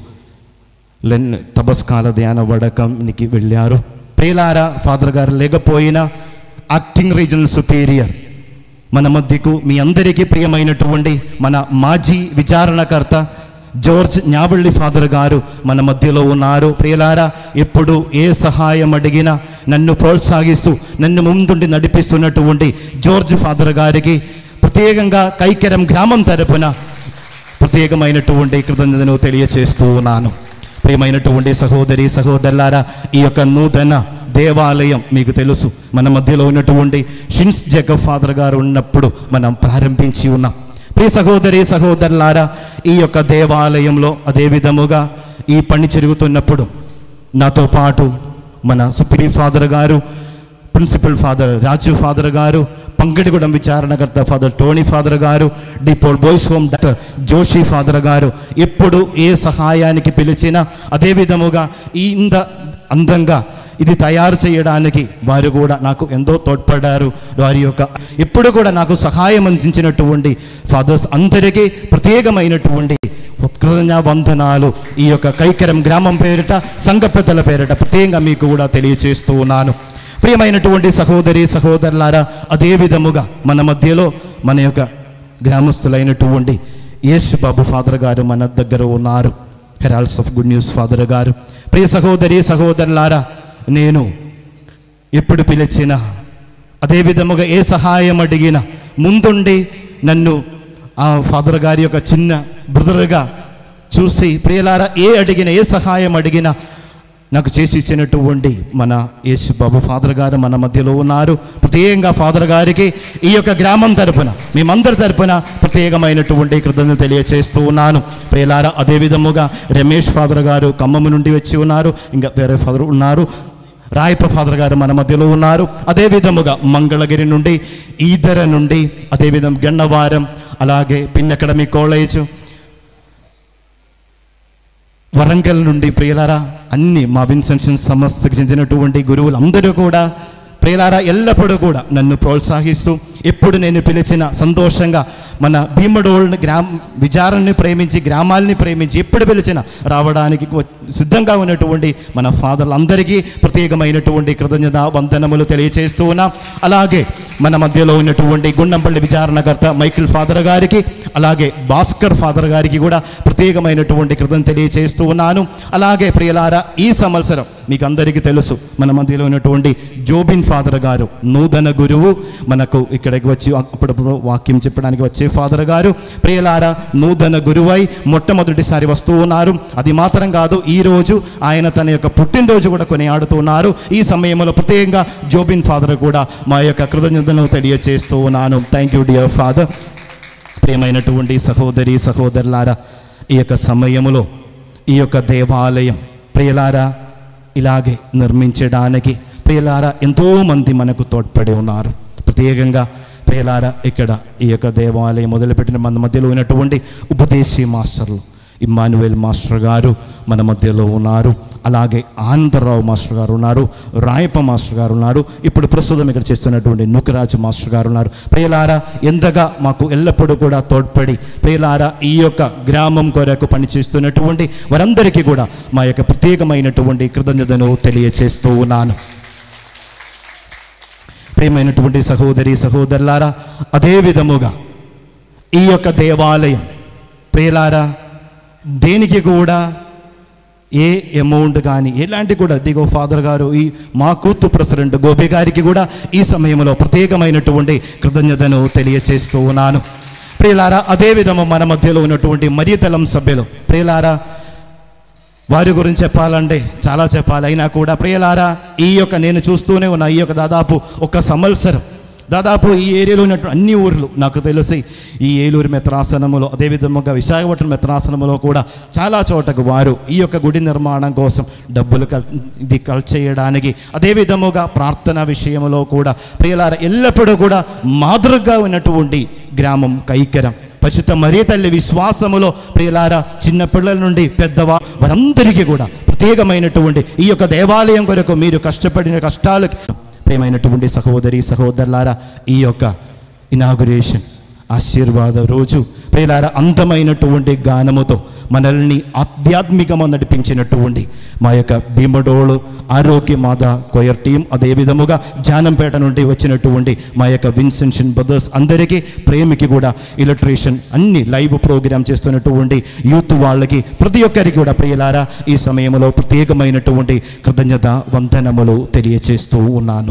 లెన్ తపస్కాల ధ్యాన వడకంకి వెళ్ళారు ప్రియులారా ఫాదర్ గారు లేకపోయినా యాక్టింగ్ రీజనల్ సుపీరియర్ మన మధ్యకు మీ అందరికీ ప్రియమైనటువంటి మన మాజీ విచారణకర్త జోర్జ్ న్యాబళ్ళి ఫాదర్ గారు మన మధ్యలో ఉన్నారు ప్రియులారా ఎప్పుడు ఏ సహాయం అడిగినా నన్ను ప్రోత్సహిస్తూ నన్ను ముందుండి నడిపిస్తున్నటువంటి జోర్జ్ ఫాదర్ గారికి ప్రత్యేకంగా కైకెరం గ్రామం తరపున ప్రత్యేకమైనటువంటి కృతజ్ఞతను తెలియచేస్తూ ఉన్నాను ప్రియమైనటువంటి సహోదరి సహోదరులారా ఈ యొక్క నూతన దేవాలయం మీకు తెలుసు మన మధ్యలో ఉన్నటువంటి షిన్స్ జగ ఫాదర్ గారు ఉన్నప్పుడు మనం ప్రారంభించి ఉన్నాం ప్రియ సహోదరి సహోదరులారా ఈ యొక్క దేవాలయంలో అదే విధముగా ఈ పని జరుగుతున్నప్పుడు నాతో పాటు మన సుప్రీం ఫాదర్ గారు ప్రిన్సిపల్ ఫాదర్ రాజు ఫాదర్ గారు పంగడిగూడెం విచారణకర్త ఫాదర్ టోనీ ఫాదర్ గారు Depaul boys home doctor Joshi father గారు ఎప్పుడు ఏ సహాయానికి పిలిచినా అదే విధముగా ఈ ఇంత అందంగా ఇది తయారు చేయడానికి వారు కూడా నాకు ఎంతో తోడ్పడ్డారు వారి యొక్క ఎప్పుడు కూడా నాకు సహాయం అందించినటువంటి ఫాదర్స్ అందరికీ ప్రత్యేకమైనటువంటి కృతజ్ఞ వందనాలు ఈ యొక్క కైకరం గ్రామం పేరిట సంఘ పెద్దల పేరిట ప్రత్యేకంగా మీకు కూడా తెలియచేస్తూ ఉన్నాను ప్రియమైనటువంటి సహోదరి సహోదరులారా అదే విధముగా మన మధ్యలో మన యొక్క గ్రామస్తులైనటువంటి యేసు బాబు ఫాదర్ గారు మన దగ్గర ఉన్నారు heralds of good news father గారు ప్రియ సహోదరి సహోదరులారా నేను ఎప్పుడు పిలిచినా అదే విధముగా ఏ సహాయం అడిగినా ముందుండి నన్ను ఆ ఫాదర్ గారి యొక్క చిన్న బ్రదర్గా చూసి ప్రియలారా ఏ అడిగినా ఏ సహాయం అడిగినా నాకు చేసి ఇచ్చినటువంటి మన యేసు బాబు ఫాదర్ గారు మన మధ్యలో ఉన్నారు ప్రత్యేకంగా ఫాదర్ గారికి ఈ యొక్క గ్రామం తరపున మేమందరి తరపున ప్రత్యేకమైనటువంటి కృతజ్ఞత తెలియచేస్తూ ఉన్నాను ప్రియులారా అదే విధముగా రమేష్ ఫాదర్ గారు ఖమ్మం నుండి వచ్చి ఉన్నారు ఇంకా వేరే ఫాదర్ ఉన్నారు రాయప ఫాదర్ గారు మన మధ్యలో ఉన్నారు అదే విధముగా మంగళగిరి నుండి ఈదర నుండి అదేవిధం గన్నవారం అలాగే పిన్ అకాడమిక్ కాలేజ్ వరంగల్ నుండి ప్రియులారా అన్ని మా విన్సెన్షన్ సంస్థకు చెందినటువంటి గురువులు అందరూ కూడా ప్రియులారా ఎల్లప్పుడూ కూడా నన్ను ప్రోత్సహిస్తూ ఎప్పుడు నేను పిలిచిన సంతోషంగా మన భీమడోళ్ళని గ్రామ విచారాన్ని ప్రేమించి గ్రామాలని ప్రేమించి ఎప్పుడు పిలిచినా రావడానికి వ- సిద్ధంగా ఉన్నటువంటి మన ఫాదర్లు అందరికీ ప్రత్యేకమైనటువంటి కృతజ్ఞత వందనములు తెలియచేస్తూ ఉన్నాం అలాగే మన మధ్యలో ఉన్నటువంటి గుండంపల్లి విచారణకర్త మైకిల్ ఫాదర్ గారికి అలాగే భాస్కర్ ఫాదర్ గారికి కూడా ప్రత్యేకమైనటువంటి కృతజ్ఞత తెలియచేస్తూ ఉన్నాను అలాగే ప్రియులారా ఈ సంవత్సరం మీకు అందరికీ తెలుసు మన మధ్యలో ఉన్నటువంటి జోబిన్ ఫాదర్ గారు నూతన గురువు మనకు ఇక్కడికి వచ్చి అప్పుడప్పుడు వాక్యం చెప్పడానికి వచ్చే ఫాదర్ గారు ప్రియులారా నూతన గురువై మొట్టమొదటిసారి వస్తూ ఉన్నారు అది మాత్రం కాదు ఈ రోజు ఆయన తన యొక్క పుట్టినరోజు కూడా కొనియాడుతున్నారు ఈ సమయంలో ప్రత్యేకంగా జోబిన్ ఫాదర్ కూడా మా యొక్క కృతజ్ఞతను తెలియచేస్తూ ఉన్నాను థ్యాంక్ యూ డియర్ ఫాదర్ ప్రియమైనటువంటి సహోదరి సహోదరులారా ఈ యొక్క సమయములో ఈ యొక్క దేవాలయం ప్రియలారా ఇలాగే నిర్మించడానికి ప్రియలారా ఎంతోమంది మనకు తోడ్పడి ఉన్నారు ప్రత్యేకంగా ప్రియలారా ఇక్కడ ఈ యొక్క దేవాలయం మొదలుపెట్టిన మన మధ్యలో ఉన్నటువంటి ఉపదేశీ మాస్టర్లు ఇమ్మానువేల్ మాస్టర్ గారు మన మధ్యలో ఉన్నారు అలాగే ఆనందరావు మాస్టర్ గారు ఉన్నారు రాయప్ప మాస్టర్ గారు ఉన్నారు ఇప్పుడు ప్రస్తుతం ఇక్కడ చేస్తున్నటువంటి నుకరాజు మాస్టర్ గారు ఉన్నారు ప్రియలారా ఎంతగా మాకు ఎల్లప్పుడూ కూడా తోడ్పడి ప్రియలారా ఈ యొక్క గ్రామం కొరకు పనిచేస్తున్నటువంటి వారందరికీ కూడా మా యొక్క ప్రత్యేకమైనటువంటి కృతజ్ఞతను తెలియచేస్తూ ఉన్నాను ప్రియమైనటువంటి సహోదరి సహోదరులారా అదే విధముగా ఈ యొక్క దేవాలయం ప్రియులారా దేనికి కూడా ఏ అమౌంట్ కానీ ఎలాంటి కూడా దిగో ఫాదర్ గారు ఈ మా కూతు ప్రెసిడెంట్ గోపి గారికి కూడా ఈ సమయంలో ప్రత్యేకమైనటువంటి కృతజ్ఞతను తెలియచేస్తూ ఉన్నాను ప్రియులారా అదే విధము మన మధ్యలో ఉన్నటువంటి మరియతలం సభ్యులు ప్రియులారా వారి గురించి చెప్పాలంటే చాలా చెప్పాలి అయినా కూడా ప్రియలారా ఈ యొక్క నేను చూస్తూనే ఉన్న ఈ యొక్క దాదాపు ఒక సంవత్సరం దాదాపు ఈ ఏరియాలో ఉన్నటువంటి అన్ని ఊర్లు నాకు తెలిసి ఈ ఏలూరు మెత్రాసనములో అదేవిధముగా విశాఖపట్నం మెత్రాసనములో కూడా చాలా చోటకు వారు ఈ యొక్క గుడి నిర్మాణం కోసం డబ్బులు కల్ ఇది కల్ చేయడానికి అదేవిధముగా ప్రార్థన విషయంలో కూడా ప్రియులార ఎల్లప్పుడూ కూడా మాదిరిగా ఉన్నటువంటి గ్రామం కైకరం పరిశుద్ధ మరీ తల్లి విశ్వాసములో ప్రియులారా చిన్న పిల్లల నుండి పెద్దవా వారందరికీ కూడా ప్రత్యేకమైనటువంటి ఈ యొక్క దేవాలయం కొరకు మీరు కష్టపడిన కష్టాలకి ప్రియమైనటువంటి సహోదరి సహోదరులారా ఈ యొక్క ఇనాగురేషన్ ఆశీర్వాద రోజు ప్రియులారా అందమైనటువంటి గానముతో మనల్ని ఆధ్యాత్మికము నడిపించినటువంటి మా యొక్క భీమడోಳು ఆరోగ్య మాత కొయర్ టీం అదే విధముగా జానంపేట నుండి వచ్చినటువంటి మా యొక్క విన్సెన్షన్ బ్రదర్స్ అందరికీ ప్రేమికి కూడా ఇలక్ట్రేషన్ అన్ని లైవ్ ప్రోగ్రామ్ చేస్తున్నటువంటి యూత్ వాళ్ళకి ప్రతి ఒక్కరికి కూడా ప్రియులారా ఈ సమయంలో ప్రత్యేకమైనటువంటి కృతజ్ఞత వందనములు తెలియచేస్తూ ఉన్నాను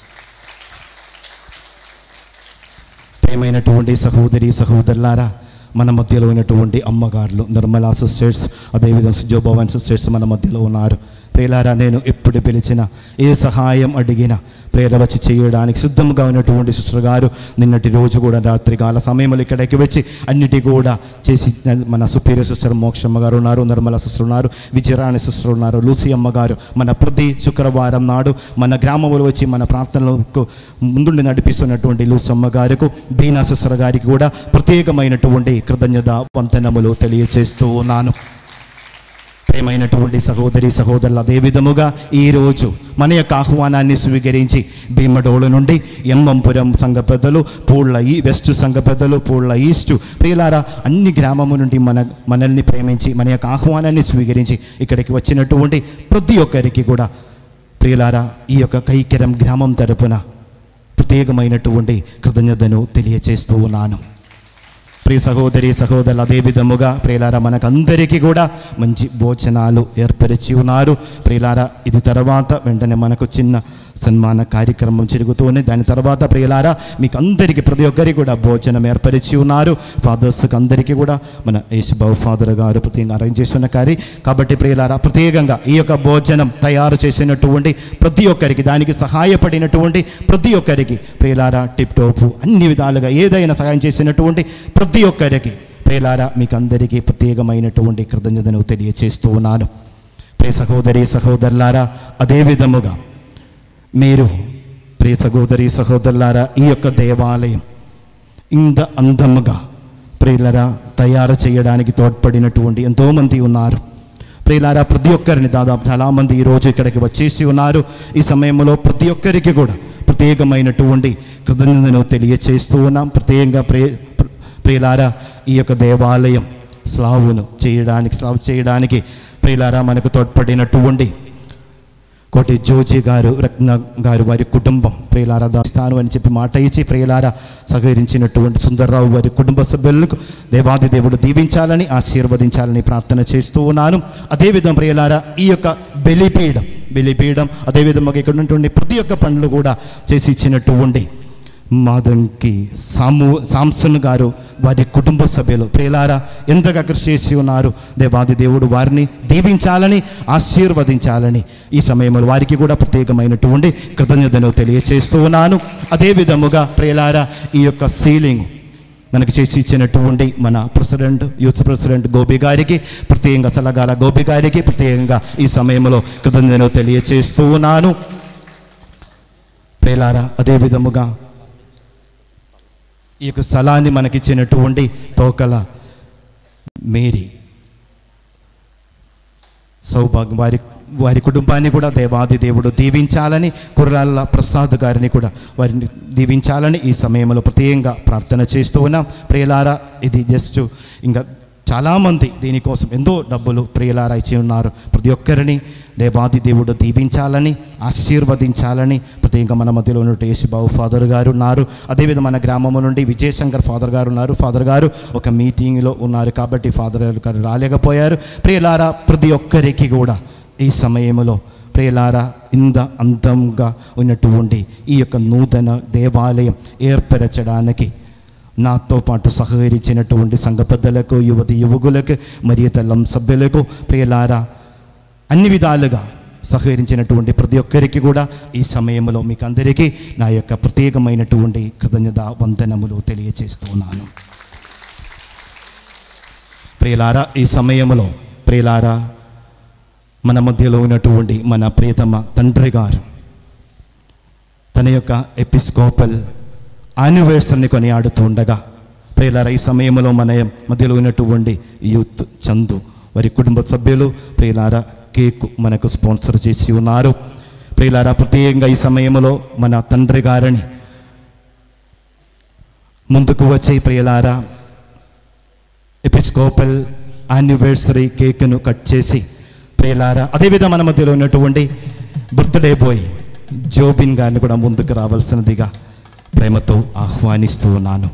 ప్రేమైనటువంటి సహోదరి సహోదరులారా మన మధ్యలో ఉన్నటువంటి అమ్మగారులు నిర్మలా సిస్టర్స్ అదేవిధంగా సుజోభవన్ సిస్టర్స్ మన మధ్యలో ఉన్నారు ప్రియులారా నేను ఎప్పుడు పిలిచినా ఏ సహాయం అడిగినా ప్రేర వచ్చి చేయడానికి సిద్ధంగా ఉన్నటువంటి సిస్టర్ గారు నిన్నటి రోజు కూడా రాత్రికాల సమయంలో ఇక్కడికి వచ్చి అన్నిటి కూడా చేసి మన సుపీరియర్ సిస్టర్ మోక్షమ్మ గారు ఉన్నారు నిర్మల సిస్టర్ ఉన్నారు విజయరాణి సిస్టర్ ఉన్నారు లూసి అమ్మ గారు మన ప్రతి శుక్రవారం నాడు మన గ్రామంలో వచ్చి మన ప్రార్థనలకు ముందుండి నడిపిస్తున్నటువంటి లూసమ్మ గారికి బీనా సిస్టర్ గారికి కూడా ప్రత్యేకమైనటువంటి కృతజ్ఞత వంతనములు తెలియచేస్తూ ఉన్నాను ప్రేమైనటువంటి సహోదరి సహోదరులు అదే విధముగా ఈరోజు మన యొక్క ఆహ్వానాన్ని స్వీకరించి భీమడోలు నుండి ఎమ్మంపురం సంఘ పెద్దలు పూళ్ళ ఈ వెస్ట్ సంఘ పెద్దలు పూళ్ళ ఈస్ట్ ప్రియులారా అన్ని గ్రామము నుండి మన మనల్ని ప్రేమించి మన యొక్క ఆహ్వానాన్ని స్వీకరించి ఇక్కడికి వచ్చినటువంటి ప్రతి ఒక్కరికి కూడా ప్రియులారా ఈ యొక్క కైకెరం గ్రామం తరపున ప్రత్యేకమైనటువంటి కృతజ్ఞతను తెలియచేస్తూ ఉన్నాను ప్రియ సహోదరి సహోదరులు అదే విధముగా ప్రియులారా మనకందరికీ కూడా మంచి భోజనాలు ఏర్పరిచి ఉన్నారు ప్రియులారా ఇది తర్వాత వెంటనే మనకు చిన్న సన్మాన కార్యక్రమం జరుగుతూనే దాని తర్వాత ప్రియులారా మీకు అందరికీ ప్రతి ఒక్కరికి కూడా భోజనం ఏర్పరిచి ఉన్నారు ఫాదర్స్కి అందరికీ కూడా మన యేసుబాబు ఫాదర్ గారు ప్రత్యేకంగా అరేంజ్ చేస్తున్న కార్య కాబట్టి ప్రియులారా ప్రత్యేకంగా ఈ యొక్క భోజనం తయారు చేసినటువంటి ప్రతి ఒక్కరికి దానికి సహాయపడినటువంటి ప్రతి ఒక్కరికి ప్రియులారా టిప్ టోపు అన్ని విధాలుగా ఏదైనా సహాయం చేసినటువంటి ప్రతి ఒక్కరికి ప్రియులారా మీకు అందరికీ ప్రత్యేకమైనటువంటి కృతజ్ఞతను తెలియచేస్తూ ఉన్నాను ప్రియ సహోదరి సహోదరులారా అదే విధముగా మీరు ప్రియ సహోదరి సహోదరులారా ఈ యొక్క దేవాలయం ఇంత అందముగా ప్రియులరా తయారు చేయడానికి తోడ్పడినటువంటి ఎంతోమంది ఉన్నారు ప్రియులారా ప్రతి ఒక్కరిని దాదాపు చాలామంది ఈరోజు ఇక్కడికి వచ్చేసి uన్నారు ఈ సమయంలో ప్రతి ఒక్కరికి కూడా ప్రత్యేకమైనటువంటి కృతజ్ఞతను తెలియచేస్తూ ఉన్నాం ప్రత్యేకంగా ప్రియ ప్రియులారా ఈ యొక్క దేవాలయం స్లావును చేయడానికి స్లావ్ చేయడానికి ప్రియులారా మనకు తోడ్పడినటువంటి కోటి జోజి గారు రత్న గారు వారి కుటుంబం ప్రియులారా దాస్తాను అని చెప్పి మాట ఇచ్చి ప్రియులారా సహకరించినటువంటి సుందర్రావు వారి కుటుంబ సభ్యులకు దేవాది దేవుడు దీవించాలని ఆశీర్వదించాలని ప్రార్థన చేస్తూ ఉన్నాను అదేవిధంగా ప్రియులారా ఈ యొక్క బలిపీఠం బలిపీఠం అదేవిధంగా ఇక్కడ ఉన్నటువంటి ప్రతి ఒక్క పనులు కూడా చేసి ఇచ్చినటువంటి మాదంకి సాము సాంసన్ గారు వారి కుటుంబ సభ్యులు ప్రియులారా ఎంతగా కృషి చేసి ఉన్నారు దేవాది దేవుడు వారిని దీవించాలని ఆశీర్వదించాలని ఈ సమయంలో వారికి కూడా ప్రత్యేకమైనటువంటి కృతజ్ఞతను తెలియచేస్తూ ఉన్నాను అదే విధముగా ప్రియులారా ఈ యొక్క సీలింగ్ మనకి చేసి ఇచ్చినటువంటి మన ప్రెసిడెంట్ యూత్ ప్రెసిడెంట్ గోపి గారికి ప్రత్యేకంగా సలగాల గోపి గారికి ప్రత్యేకంగా ఈ సమయంలో కృతజ్ఞతను తెలియచేస్తూ ఉన్నాను ప్రియులారా అదే విధముగా ఈ యొక్క స్థలాన్ని మనకిచ్చినటువంటి తోకల మేరీ సౌభాగ్యం వారి వారి కుటుంబాన్ని కూడా దేవాది దేవుడు దీవించాలని కుర్రాళ్ళ ప్రసాద్ గారిని కూడా వారిని దీవించాలని ఈ సమయంలో ప్రత్యేకంగా ప్రార్థన చేస్తూ ఉన్నాం ప్రియులారా ఇది జస్ట్ ఇంకా చాలామంది దీనికోసం ఎంతో డబ్బులు ప్రియులారా ఇచ్చి ఉన్నారు ప్రతి ఒక్కరిని దేవాది దేవుడు దీవించాలని ఆశీర్వదించాలని ప్రత్యేకంగా మన మధ్యలో ఉన్నట్టు యేసుబాబు ఫాదర్ గారు ఉన్నారు అదేవిధంగా మన గ్రామం నుండి విజయశంకర్ ఫాదర్ గారు ఉన్నారు ఫాదర్ గారు ఒక మీటింగ్లో ఉన్నారు కాబట్టి ఫాదర్ గారు రాలేకపోయారు ప్రియులారా ప్రతి ఒక్కరికి కూడా ఈ సమయంలో ప్రియులారా ఇంత అందంగా ఉన్నటువంటి ఈ యొక్క నూతన దేవాలయం ఏర్పరచడానికి నాతో పాటు సహకరించినటువంటి సంఘ పెద్దలకు యువతి యువకులకు మరియు తల్లం సభ్యులకు ప్రియులారా అన్ని విధాలుగా సహకరించినటువంటి ప్రతి ఒక్కరికి కూడా ఈ సమయంలో మీకు అందరికీ నా యొక్క ప్రత్యేకమైనటువంటి కృతజ్ఞత వందనములు తెలియచేస్తున్నాను ప్రియులారా ఈ సమయంలో ప్రియులారా మన మధ్యలో ఉన్నటువంటి మన ప్రియతమ తండ్రి గారు తన యొక్క ఎపిస్కోపల్ యానివర్సరీని కొనియాడుతూ ఉండగా ప్రియులారా ఈ సమయంలో మన మధ్యలో ఉన్నటువంటి యూత్ చందు వారి కుటుంబ సభ్యులు ప్రియులారా కేక్ మనకు స్పాన్సర్ చేసి ఉన్నారు ప్రియులారా ప్రత్యేకంగా ఈ సమయంలో మన తండ్రి గారిని ముందుకు వచ్చే ప్రియులారా ఎపిస్కోపల్ యానివర్సరీ కేక్ను కట్ చేసి ప్రియులారా అదేవిధంగా మన మధ్యలో ఉన్నటువంటి బర్త్డే బాయ్ జోబిన్ గారిని కూడా ముందుకు రావాల్సినదిగా ప్రేమతో ఆహ్వానిస్తూ ఉన్నాను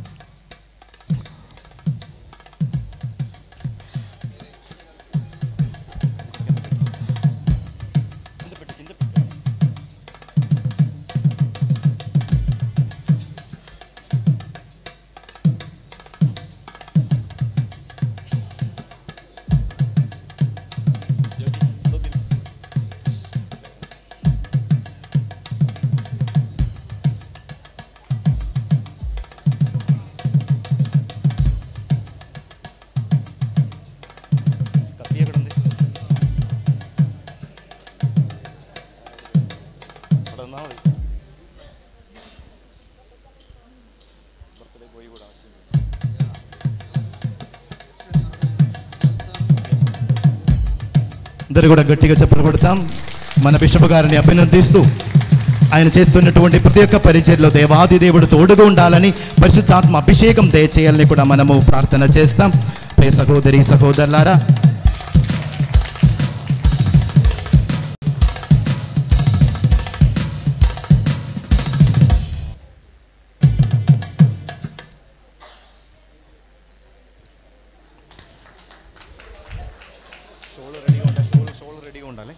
అందరు కూడా గట్టిగా చెప్పలు కొడతాం మన బిషప్ గారిని అభినందిస్తూ ఆయన చేస్తున్నటువంటి ప్రతి ఒక్క పరిచయలో దేవాది దేవుడు తోడుగా ఉండాలని పరిశుద్ధాత్మ అభిషేకం దయచేయాలని కూడా మనము ప్రార్థన చేస్తాం ప్రియ సహోదరి సహోదరులారా రెడీగా ఉండాలి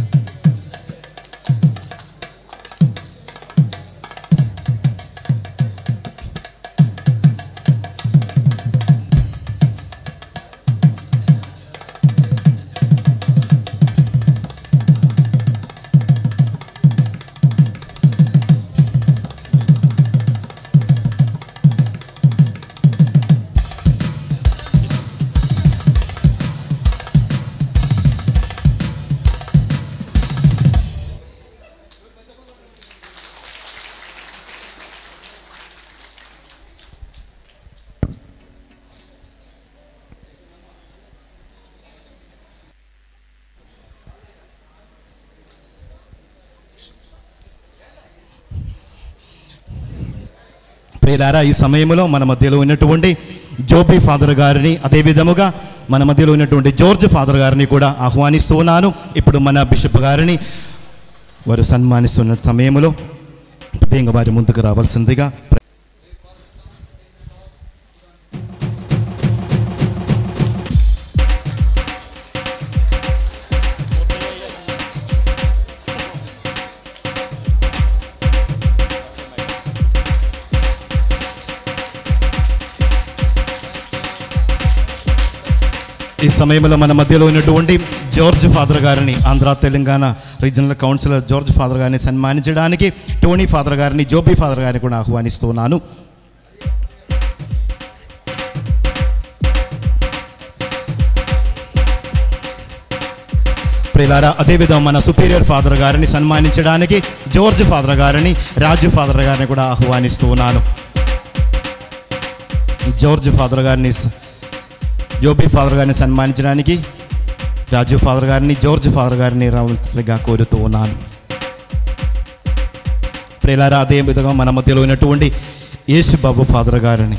ప్రియులారా ఈ సమయంలో మన మధ్యలో ఉన్నటువంటి జోబీ ఫాదర్ గారిని అదే విధముగా మన మధ్యలో ఉన్నటువంటి జోర్జ్ ఫాదర్ గారిని కూడా ఆహ్వానిస్తూ ఉన్నాను ఇప్పుడు మన బిషప్ గారిని వారు సన్మానిస్తున్న సమయంలో ప్రత్యేకంగా వారి ముందుకు రావాల్సిందిగా ఈ సమయంలో మన మధ్యలో ఉన్నటువంటి జార్జ్ ఫాదర్ గారిని Andhra Telangana regional councillor George father గారిని సన్మానించడానికి టోనీ ఫాదర్ గారిని జోబీ ఫాదర్ గారిని కూడా ఆహ్వానిస్తున్నాను ప్రియులారా అదేవిధంగా మన సుపీరియర్ ఫాదర్ గారిని సన్మానించడానికి జోర్జ్ ఫాదర్ గారిని రాజు ఫాదర్ గారిని కూడా ఆహ్వానిస్తూ ఉన్నాను జార్జ్ ఫాదర్ గారిని జోబీ ఫాదర్ గారిని సన్మానించడానికి రాజు ఫాదర్ గారిని జార్జ్ ఫాదర్ గారిని రావాల్సిందిగా కోరుతూ ఉన్నాను ప్రేలారా అదే విధంగా మన మధ్యలో ఉన్నటువంటి యేసు బాబు ఫాదర్ గారిని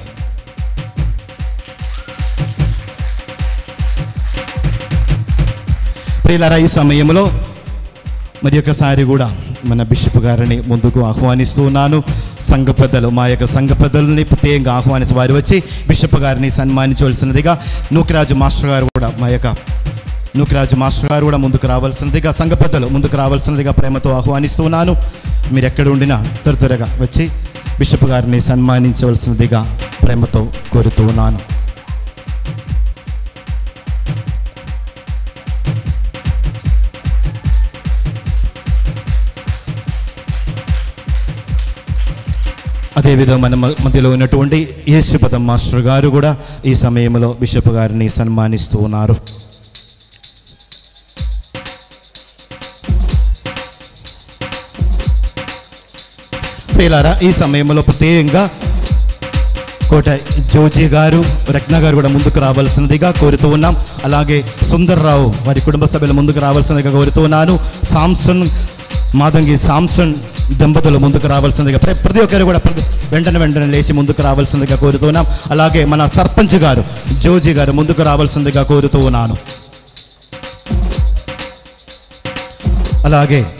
ప్రియులారా ఈ సమయంలో మరి ఒకసారి కూడా మన బిషప్ గారిని ముందుకు ఆహ్వానిస్తూ ఉన్నాను సంఘ పెద్దలు మా యొక్క సంఘ పెద్దలని ప్రత్యేకంగా ఆహ్వానించి వారు వచ్చి బిషప్ గారిని సన్మానించవలసినదిగా నూకరాజు మాస్టర్ గారు కూడా మా యొక్క నూకరాజు మాస్టర్ గారు కూడా ముందుకు రావాల్సినదిగా సంఘ పెద్దలు ముందుకు రావాల్సినదిగా ప్రేమతో ఆహ్వానిస్తూ ఉన్నాను మీరు ఎక్కడ ఉండినా త్వర త్వరగా వచ్చి బిషప్ గారిని సన్మానించవలసినదిగా ప్రేమతో కోరుతూ ఉన్నాను అదేవిధంగా మన మ- మధ్యలో ఉన్నటువంటి యేసుపదం మాస్టర్ గారు కూడా ఈ సమయంలో బిషప్ గారిని సన్మానిస్తూ ఉన్నారు ప్రియులారా ఈ సమయంలో ప్రత్యేకంగా కోట జోజీ గారు రత్న గారు కూడా ముందుకు రావాల్సినదిగా కోరుతూ ఉన్నాం అలాగే సుందర్రావు వారి కుటుంబ సభ్యులు ముందుకు రావాల్సిందిగా కోరుతూ ఉన్నాను సాంసన్ మాదంగి సాంసన్ దంపతులు ముందుకు రావాల్సిందిగా ప్ర- ప్రతి ఒక్కరు కూడా ప్రతి- వెంటనే వెంటనే లేచి ముందుకు రావాల్సిందిగా కోరుతున్నాం అలాగే మన సర్పంచ్ గారు జోజీ గారు ముందుకు రావాల్సిందిగా కోరుతూ ఉన్నాను అలాగే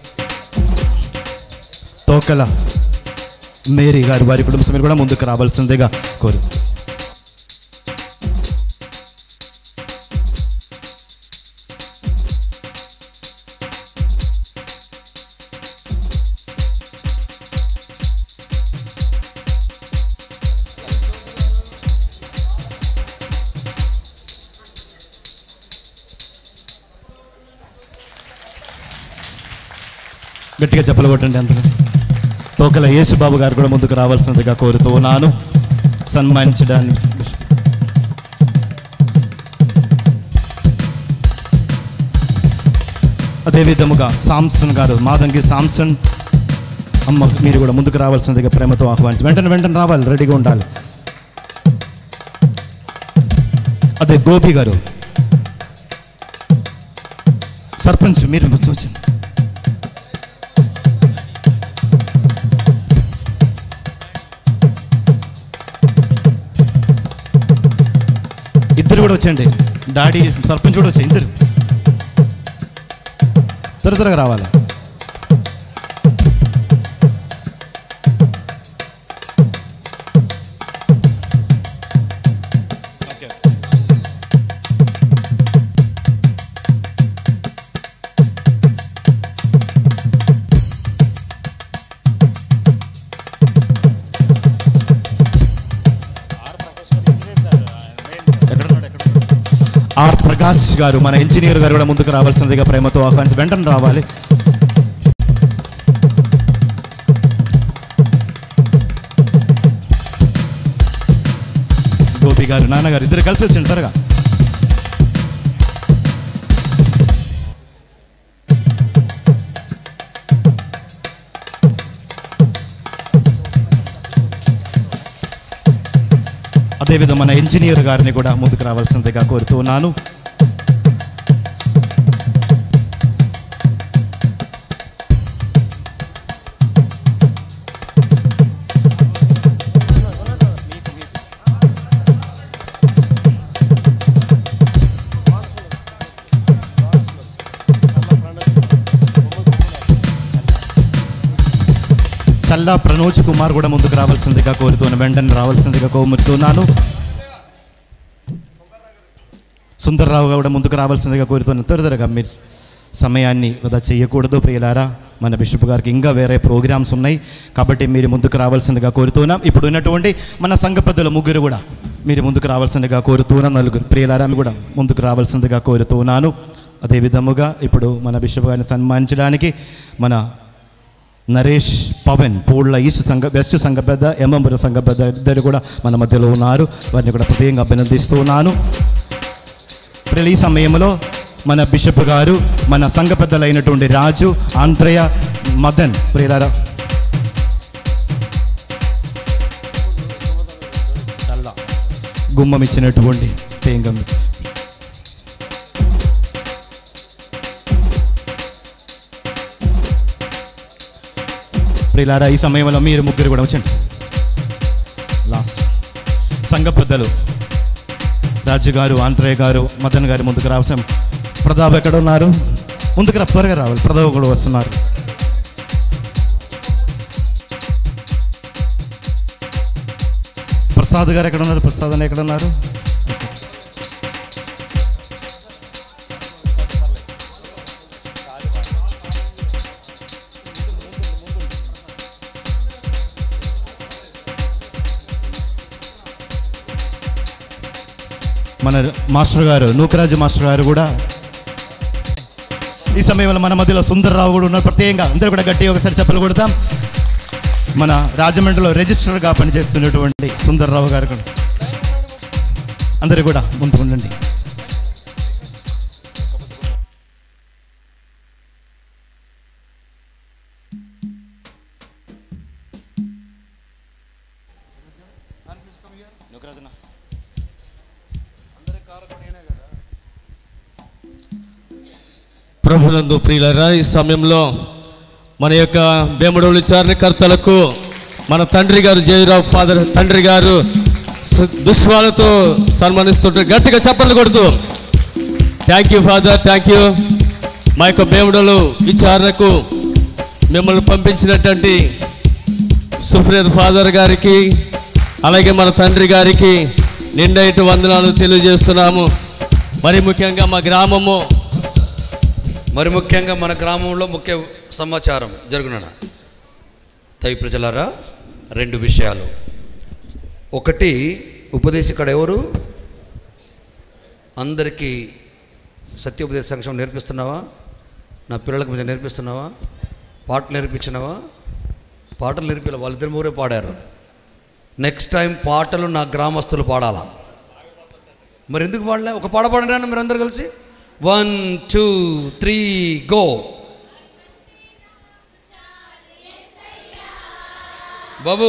తోకల మేరీ గారు వారి కుటుంబ సభ్యులు కూడా ముందుకు రావాల్సిందిగా కోరు గట్టిగా చెప్పలు కొట్టండి అంతగా తోకల యేసుబాబు గారు కూడా ముందుకు రావాల్సిందిగా కోరుతూ ఉన్నాను సన్మానించడానికి అదే విధముగా సాంసన్ గారు మాదంగి సాంసన్ అమ్మ మీరు కూడా ముందుకు రావాల్సిందిగా ప్రేమతో ఆహ్వానించి వెంటనే వెంటనే రావాలి రెడీగా ఉండాలి అదే గోపి గారు సర్పంచ్ మీరు వచ్చింది ఇద్దరు కూడా వచ్చండి డాడీ సర్పంచ్ కూడా వచ్చాయి ఇద్దరు త్వర త్వరగా రావాలి ఎక్కడున్నాడు, ఎక్కడున్నాడు? ఆర్ ప్రకాష్ గారు మన ఇంజనీర్ గారు కూడా ముందుకు రావాల్సిందిగా ప్రేమతో ఆహ్వానించి వెంటనే రావాలి గోపి గారు నాన్నగారు ఇద్దరు కలిసి వచ్చింది త్వరగా అదేవిధంగా మన ఇంజనీర్ గారిని కూడా ముందుకు రావాల్సిందిగా కోరుతూ ఉన్నాను చల్లా ప్రనోజ్ కుమార్ కూడా ముందుకు రావాల్సిందిగా కోరుతున్నాను వెంటనే రావాల్సిందిగా కోరుతున్నాను సుందర్రావు కూడా ముందుకు రావాల్సిందిగా కోరుతున్నాను త్వర త్వరగా మీరు సమయాన్ని వృధా చేయకూడదు ప్రియులారా మన బిషప్ గారికి ఇంకా వేరే ప్రోగ్రామ్స్ ఉన్నాయి కాబట్టి మీరు ముందుకు రావాల్సిందిగా కోరుతున్నాం ఇప్పుడు ఉన్నటువంటి మన సంఘ పెద్దలు ముగ్గురు కూడా మీరు ముందుకు రావాల్సిందిగా కోరుతున్నాం నలుగురు ప్రియులారా మీరు కూడా ముందుకు రావాల్సిందిగా కోరుతున్నాను అదే విధముగా ఇప్పుడు మన బిషప్ గారిని సన్మానించడానికి మన నరేష్ పవన్ పూళ్ళ ఈస్ట్ సంఘ వెస్ట్ సంఘ పెద్ద ఎమ్మంబుర సంఘ పెద్ద ఇద్దరు కూడా మన మధ్యలో ఉన్నారు వారిని కూడా ప్రత్యేకంగా అభినందిస్తూ ఉన్నాను ఇప్పుడు ఈ సమయంలో మన బిషప్ గారు మన సంఘ పెద్దలైనటువంటి రాజు ఆంధ్రయ మదన్ ప్రియులారా చల్ల గుమ్మం ఇచ్చినటువంటి తేంగం ప్రిలారా ఈ సమయంలో మీరు ముగ్గురు కూడా వచ్చండి లాస్ట్ సంఘ పెద్దలు రాజు గారు ఆంధ్రయ్య గారు మదన్ గారు ముందుకు రావసం ప్రతాప్ ఎక్కడ ఉన్నారు ముందుకు రా త్వరగా రావాలి ప్రతాప్ కూడా వస్తున్నారు ప్రసాద్ గారు ఎక్కడ ఉన్నారు ప్రసాద్ అని ఎక్కడ ఉన్నారు మన మాస్టర్ గారు నూకరాజు మాస్టర్ గారు కూడా ఈ సమయంలో మన మధ్యలో సుందర్రావు కూడా ఉన్నారు ప్రత్యేకంగా అందరూ కూడా గట్టిగా ఒకసారి చెప్పలు కొడతాం మన రాజమండ్రిలో రిజిస్టర్గా పనిచేస్తున్నటువంటి సుందర్రావు గారు కూడా అందరూ కూడా ముందు ఉండండి ప్రభునందు ప్రియులరా ఈ సమయంలో మన యొక్క బేమడోలు చారణకర్తలకు మన తండ్రి గారు జయరావు ఫాదర్ తండ్రి గారు స- దుష్వాలతో సన్మానిస్తుంటే గట్టిగా చప్పట్లు కొడుతూ thank you father thank you మా యొక్క బేమడోలు విచారణకు మిమ్మల్ని పంపించినటువంటి సుఫ్రేర్ ఫాదర్ గారికి అలాగే మన తండ్రి గారికి నిండైటు వందనాలు తెలియజేస్తున్నాము మరి ముఖ్యంగా మా గ్రామము మరి ముఖ్యంగా మన గ్రామంలో ముఖ్య సమాచారం జరుగున దైవ ప్రజలారా రెండు విషయాలు ఒకటి ఉపదేశికుడు ఎవరు అందరికీ సత్యోపదేశ సంక్షేమం నేర్పిస్తున్నావా నా పిల్లలకు మీద నేర్పిస్తున్నావా పాటలు నేర్పించినావా పాటలు నేర్పి వాళ్ళిద్దరు మూరే పాడారు నెక్స్ట్ టైం పాటలు నా గ్రామస్తులు పాడాలా మరి ఎందుకు పాడలే ఒక పాట పాడరా మీరు అందరు కలిసి వన్ టూ త్రీ గో బాబు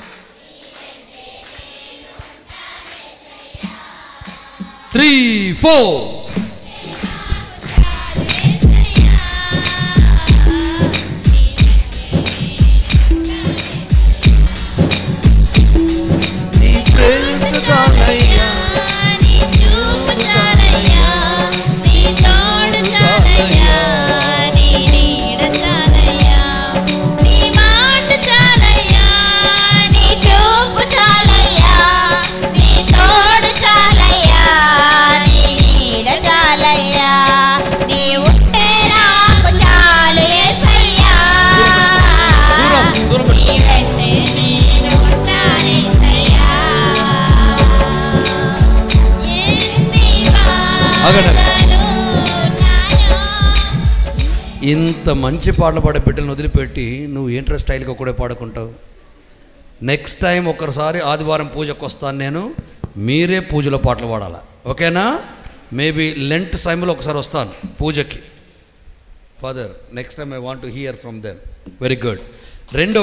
త్రీ ఫోర్ నీ చూపు చాలయ్యా నీ తోడు చాలయ్యా నీ నీడ చాలయ్యా నీ మాట చాలయ్యా నీ చూపు చాలయ్యా నీ తోడు చాలయ్యా నీ నీడ చాలయ్యా నీ ఉంటే నాకు చాలు యేసయ్యా నీ వెంటే నేను ఉంటానేసయ్యా ఆగండి. ఇంత మంచి పాటలు పాడే బిడ్డలను వదిలిపెట్టి నువ్వు ఏంట్రా స్టైల్గా కూడా పాడుకుంటావు నెక్స్ట్ టైం ఒకసారి ఆదివారం పూజకు వస్తాను నేను మీరే పూజలో పాటలు పాడాలి ఓకేనా మేబీ లెంట్ టైంలో ఒకసారి వస్తాను పూజకి father next time I want to hear from them very good రెండో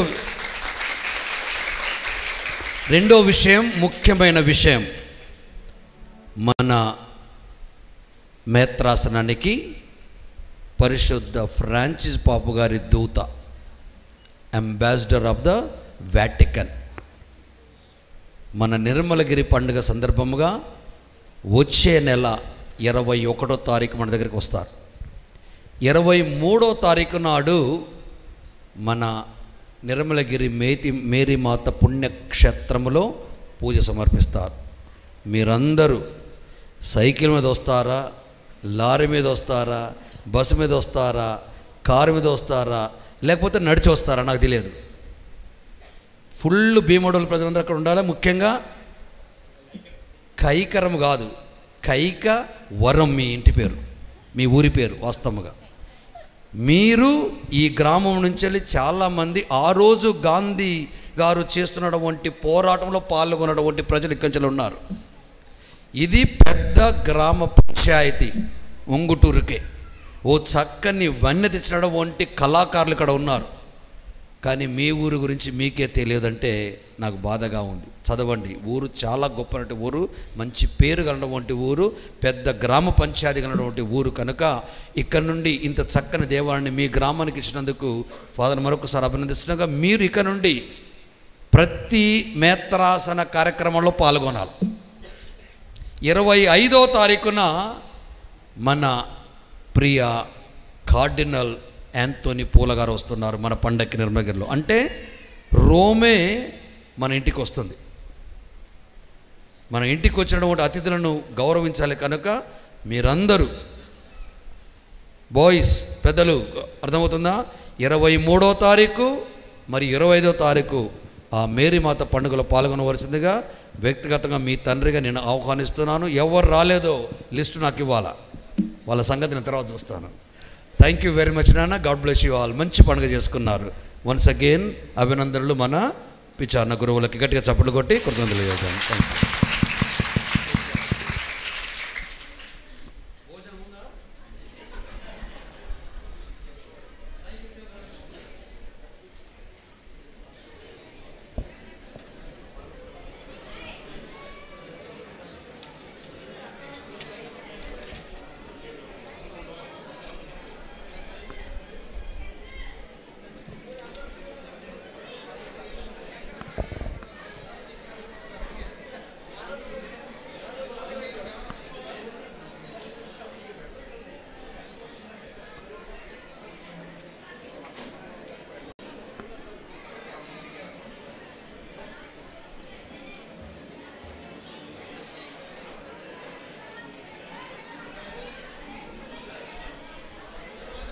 రెండో విషయం ముఖ్యమైన విషయం మన మేత్రాసనానికి పరిశుద్ధ ఫ్రాన్సిస్ పాపు గారి దూత అంబాసిడర్ ఆఫ్ ద వాటికన్ మన నిర్మలగిరి పండుగ సందర్భముగా వచ్చే నెల ఇరవై ఒకటో తారీఖు మన దగ్గరికి వస్తారు ఇరవై మూడో తారీఖు నాడు మన నిర్మలగిరి మేతి మేరీమాత పుణ్యక్షేత్రములో పూజ సమర్పిస్తారు మీరందరూ సైకిల్ మీద వస్తారా లారీ మీద వస్తారా బస్సు మీద వస్తారా కారు మీద వస్తారా లేకపోతే నడిచి వస్తారా నాకు తెలియదు ఫుల్ భీమడోలు ప్రజలందరూ అక్కడ ఉండాలి ముఖ్యంగా కైకరం కాదు కైక వరం మీ ఇంటి పేరు మీ ఊరి పేరు వాస్తవముగా మీరు ఈ గ్రామం నుంచి వెళ్ళి చాలామంది ఆ రోజు గాంధీ గారు చేస్తున్నటువంటి పోరాటంలో పాల్గొన్నటువంటి ప్రజలు ఇక్కడి నుంచి ఉన్నారు ఇది పెద్ద గ్రామ పంచాయతీ ఉంగుటూరుకే ఓ చక్కని వన్య తెచ్చినటువంటి కళాకారులు ఇక్కడ ఉన్నారు కానీ మీ ఊరు గురించి మీకే తెలియదంటే నాకు బాధగా ఉంది చదవండి ఊరు చాలా గొప్పనటువంటి ఊరు మంచి పేరు కలిగినటువంటి ఊరు పెద్ద గ్రామ పంచాయతీ కలిగినటువంటి ఊరు కనుక ఇక్కడ నుండి ఇంత చక్కని దేవాలయాన్ని మీ గ్రామానికి ఇచ్చినందుకు ఫాదర్ మరొకసారి అభినందిస్తుండగా మీరు ఇక్కడ నుండి ప్రతి మేత్రాసన కార్యక్రమంలో పాల్గొనాలి ఇరవై ఐదో తారీఖున మన ప్రియ కార్డినల్ యాంతోని పూల గారు వస్తున్నారు మన పండక్కి నిర్మగిరిలో అంటే రోమే మన ఇంటికి వస్తుంది మన ఇంటికి వచ్చినటువంటి అతిథులను గౌరవించాలి కనుక మీరందరూ బాయ్స్ పెద్దలు అర్థమవుతుందా ఇరవై మూడో తారీఖు మరి ఇరవై ఐదో తారీఖు ఆ మేరీమాత పండుగలో పాల్గొనవలసిందిగా వ్యక్తిగతంగా మీ తండ్రిగా నేను ఆహ్వానిస్తున్నాను ఎవరు రాలేదో లిస్టు నాకు ఇవ్వాలా వాళ్ళ సంగతి నేను తర్వాత చూస్తాను థ్యాంక్ యూ వెరీ మచ్ నాన్న గాడ్ బ్లెస్ యూ ఆల్ మంచి పండుగ చేసుకున్నారు వన్స్ అగైన్ అభినందనలు మన పిచారణ గురువులకి గట్టిగా చప్పట్లు కొట్టి కృతజ్ఞతలు చేద్దాం థ్యాంక్ యూ